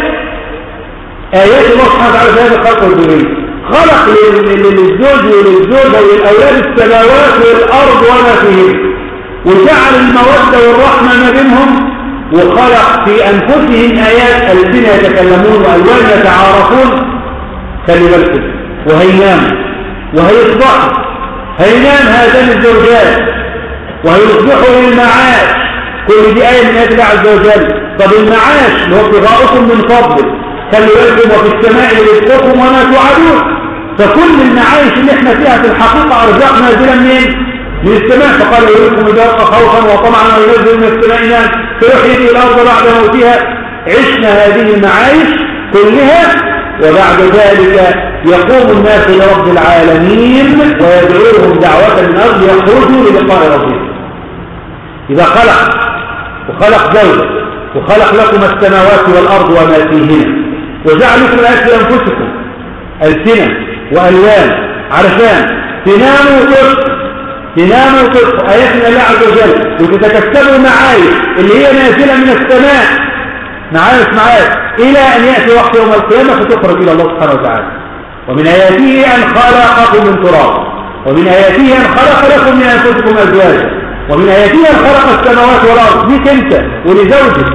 ايات الله سبحانه وتعالى في هذا الخلق والذريه خلق للزوج وللزوجه وللاولاد السماوات والارض وما فيهن وجعل الموده والرحمه ما بينهم وخلق في انفسهم ايات السنه يتكلمون والوان يتعارفون خلي بالكم وهيناموا وهيصبحوا هينام هذان الزوجات وهيصبحوا للمعاش كل دي آية من آيات الله عز وجل طب المعاش اللي هو ابتغاؤكم من فضله خلي بالكم وفي السماء رزقكم وما توعدون فكل المعايش اللي احنا فيها في الحقيقة أرزاق نازلة منين؟ من السماء فقال يريكم إدارة خوفا وطمعا وينزل من السماء ناس فيحيي الأرض بعد موتها عشنا هذه المعايش كلها وبعد ذلك يقوم الناس لرب العالمين ويدعوهم دعوة من أرض يخرجوا للقاء ربهم إذا خلق وخلق زوج وخلق لكم السماوات والأرض وما فيهن وجعل لكم الآيات لأنفسكم ألسنة وألوان علشان تناموا وتصحوا تناموا وتصحوا آيات من الله عز وجل وتتكتبوا معايش اللي هي نازلة من السماء معايش معايش إلى أن يأتي وقت يوم القيامة فتخرج إلى الله سبحانه وتعالى ومن آياته أن خلقكم من تراب ومن آياته أن خلق لكم من أنفسكم أزواجا ومن آياته أن خلق السماوات والأرض ليك أنت ولزوجك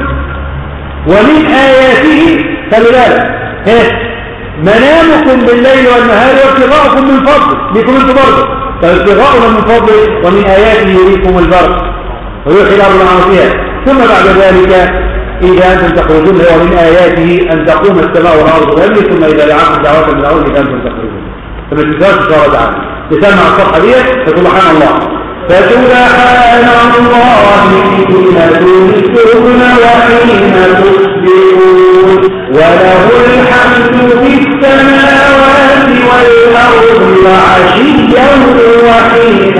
ومن آياته خلي بالك منامكم بالليل والنهار وابتغاءكم من فضله ليكم انتم برضه فابتغاؤنا من فضله ومن آياته يريكم البرق ويوحي الأرض مع فيها ثم بعد ذلك إذا أنتم تخرجون هو من آياته أن تقوم السماء والأرض بأمره ثم إذا دعاكم دعوة من الأرض إذا أنتم تخرجون فما تنساش تشارة عنه تسمع الصفحة دي فسبحان الله فسبحان الله حين تمسكون وحين تصبحون وله الحمد في السماوات والأرض وعشيا وحين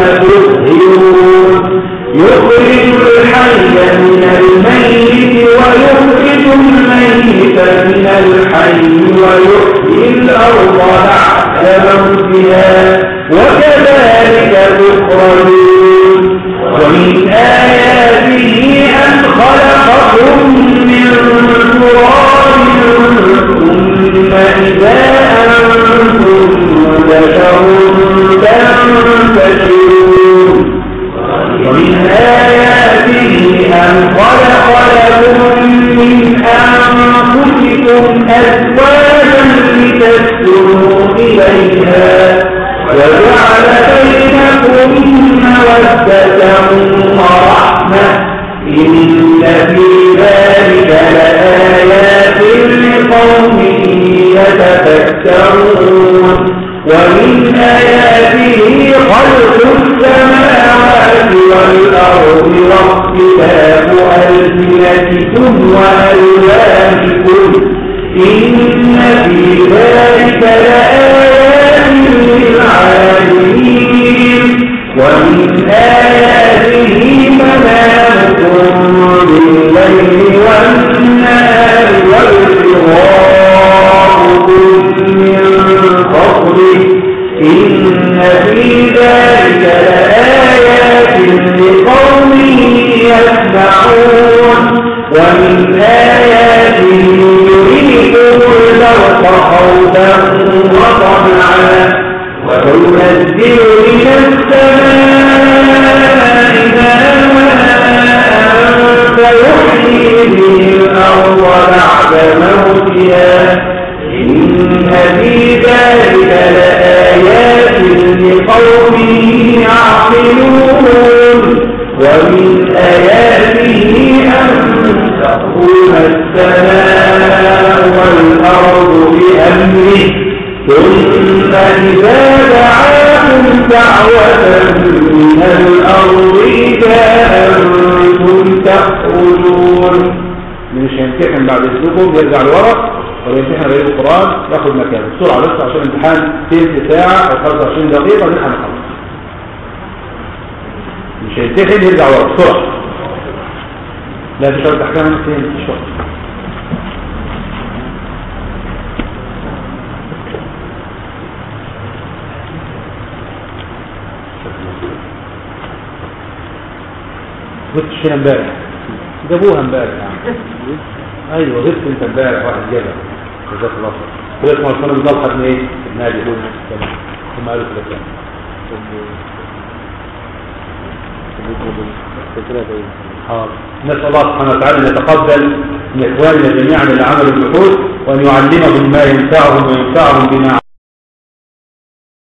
تظهرون يخرج الحي من الميت ويخرج الميت من الحي ويحيي الأرض بعد موتها وكذلك تخرجون ومن آياته أن خلقكم من تراب ثم إذا أنتم بشر تنتشرون ومن آياته أن خلق لكم من أنفسكم أزواجا لتسكنوا إليها وجعل بينكم مودة ورحمة إن في ذلك لآيات لقوم يتفكرون ومن آياته خلق السماوات والأرض واختلاف ألسنتكم وألوانكم إن في ذلك لآيات للعالمين ومن آياته منامكم بالليل والنهار وابتغاؤكم من فضله إن في ذلك لآيات لقوم يسمعون ومن آياته يريكم البرق خوفا وطمعا وينزل من السماء ماء فيحيي به الأرض بعد موتها إن في ذلك لآيات لقوم يعقلون ومن آياته أن تقوم السماء والأرض بأمره ثم إذا دعاه دعوة من الأرض إذا أنتم تخرجون مش هيمتحن بعد اسبوعكم يرجع لورا ويمتحن غير القرآن ياخد مكانه بسرعة بس عشان الامتحان تلت ساعة أو 25 دقيقة ونحن نخلص مش هيمتحن يرجع ورا بسرعة لا مش شرط أحكام فين مش وقت غبت الشيء امبارح جابوها امبارح يعني ايوه غبت انت امبارح واحد جابها جزاك الله خير هو اسمه الفيلم ده خدنا ايه النادي دول هم قالوا كده كده حاضر نسأل الله سبحانه وتعالى أن يتقبل من إخواننا جميعا اللي عملوا البحوث وأن يعلمهم ما ينفعهم وينفعهم بما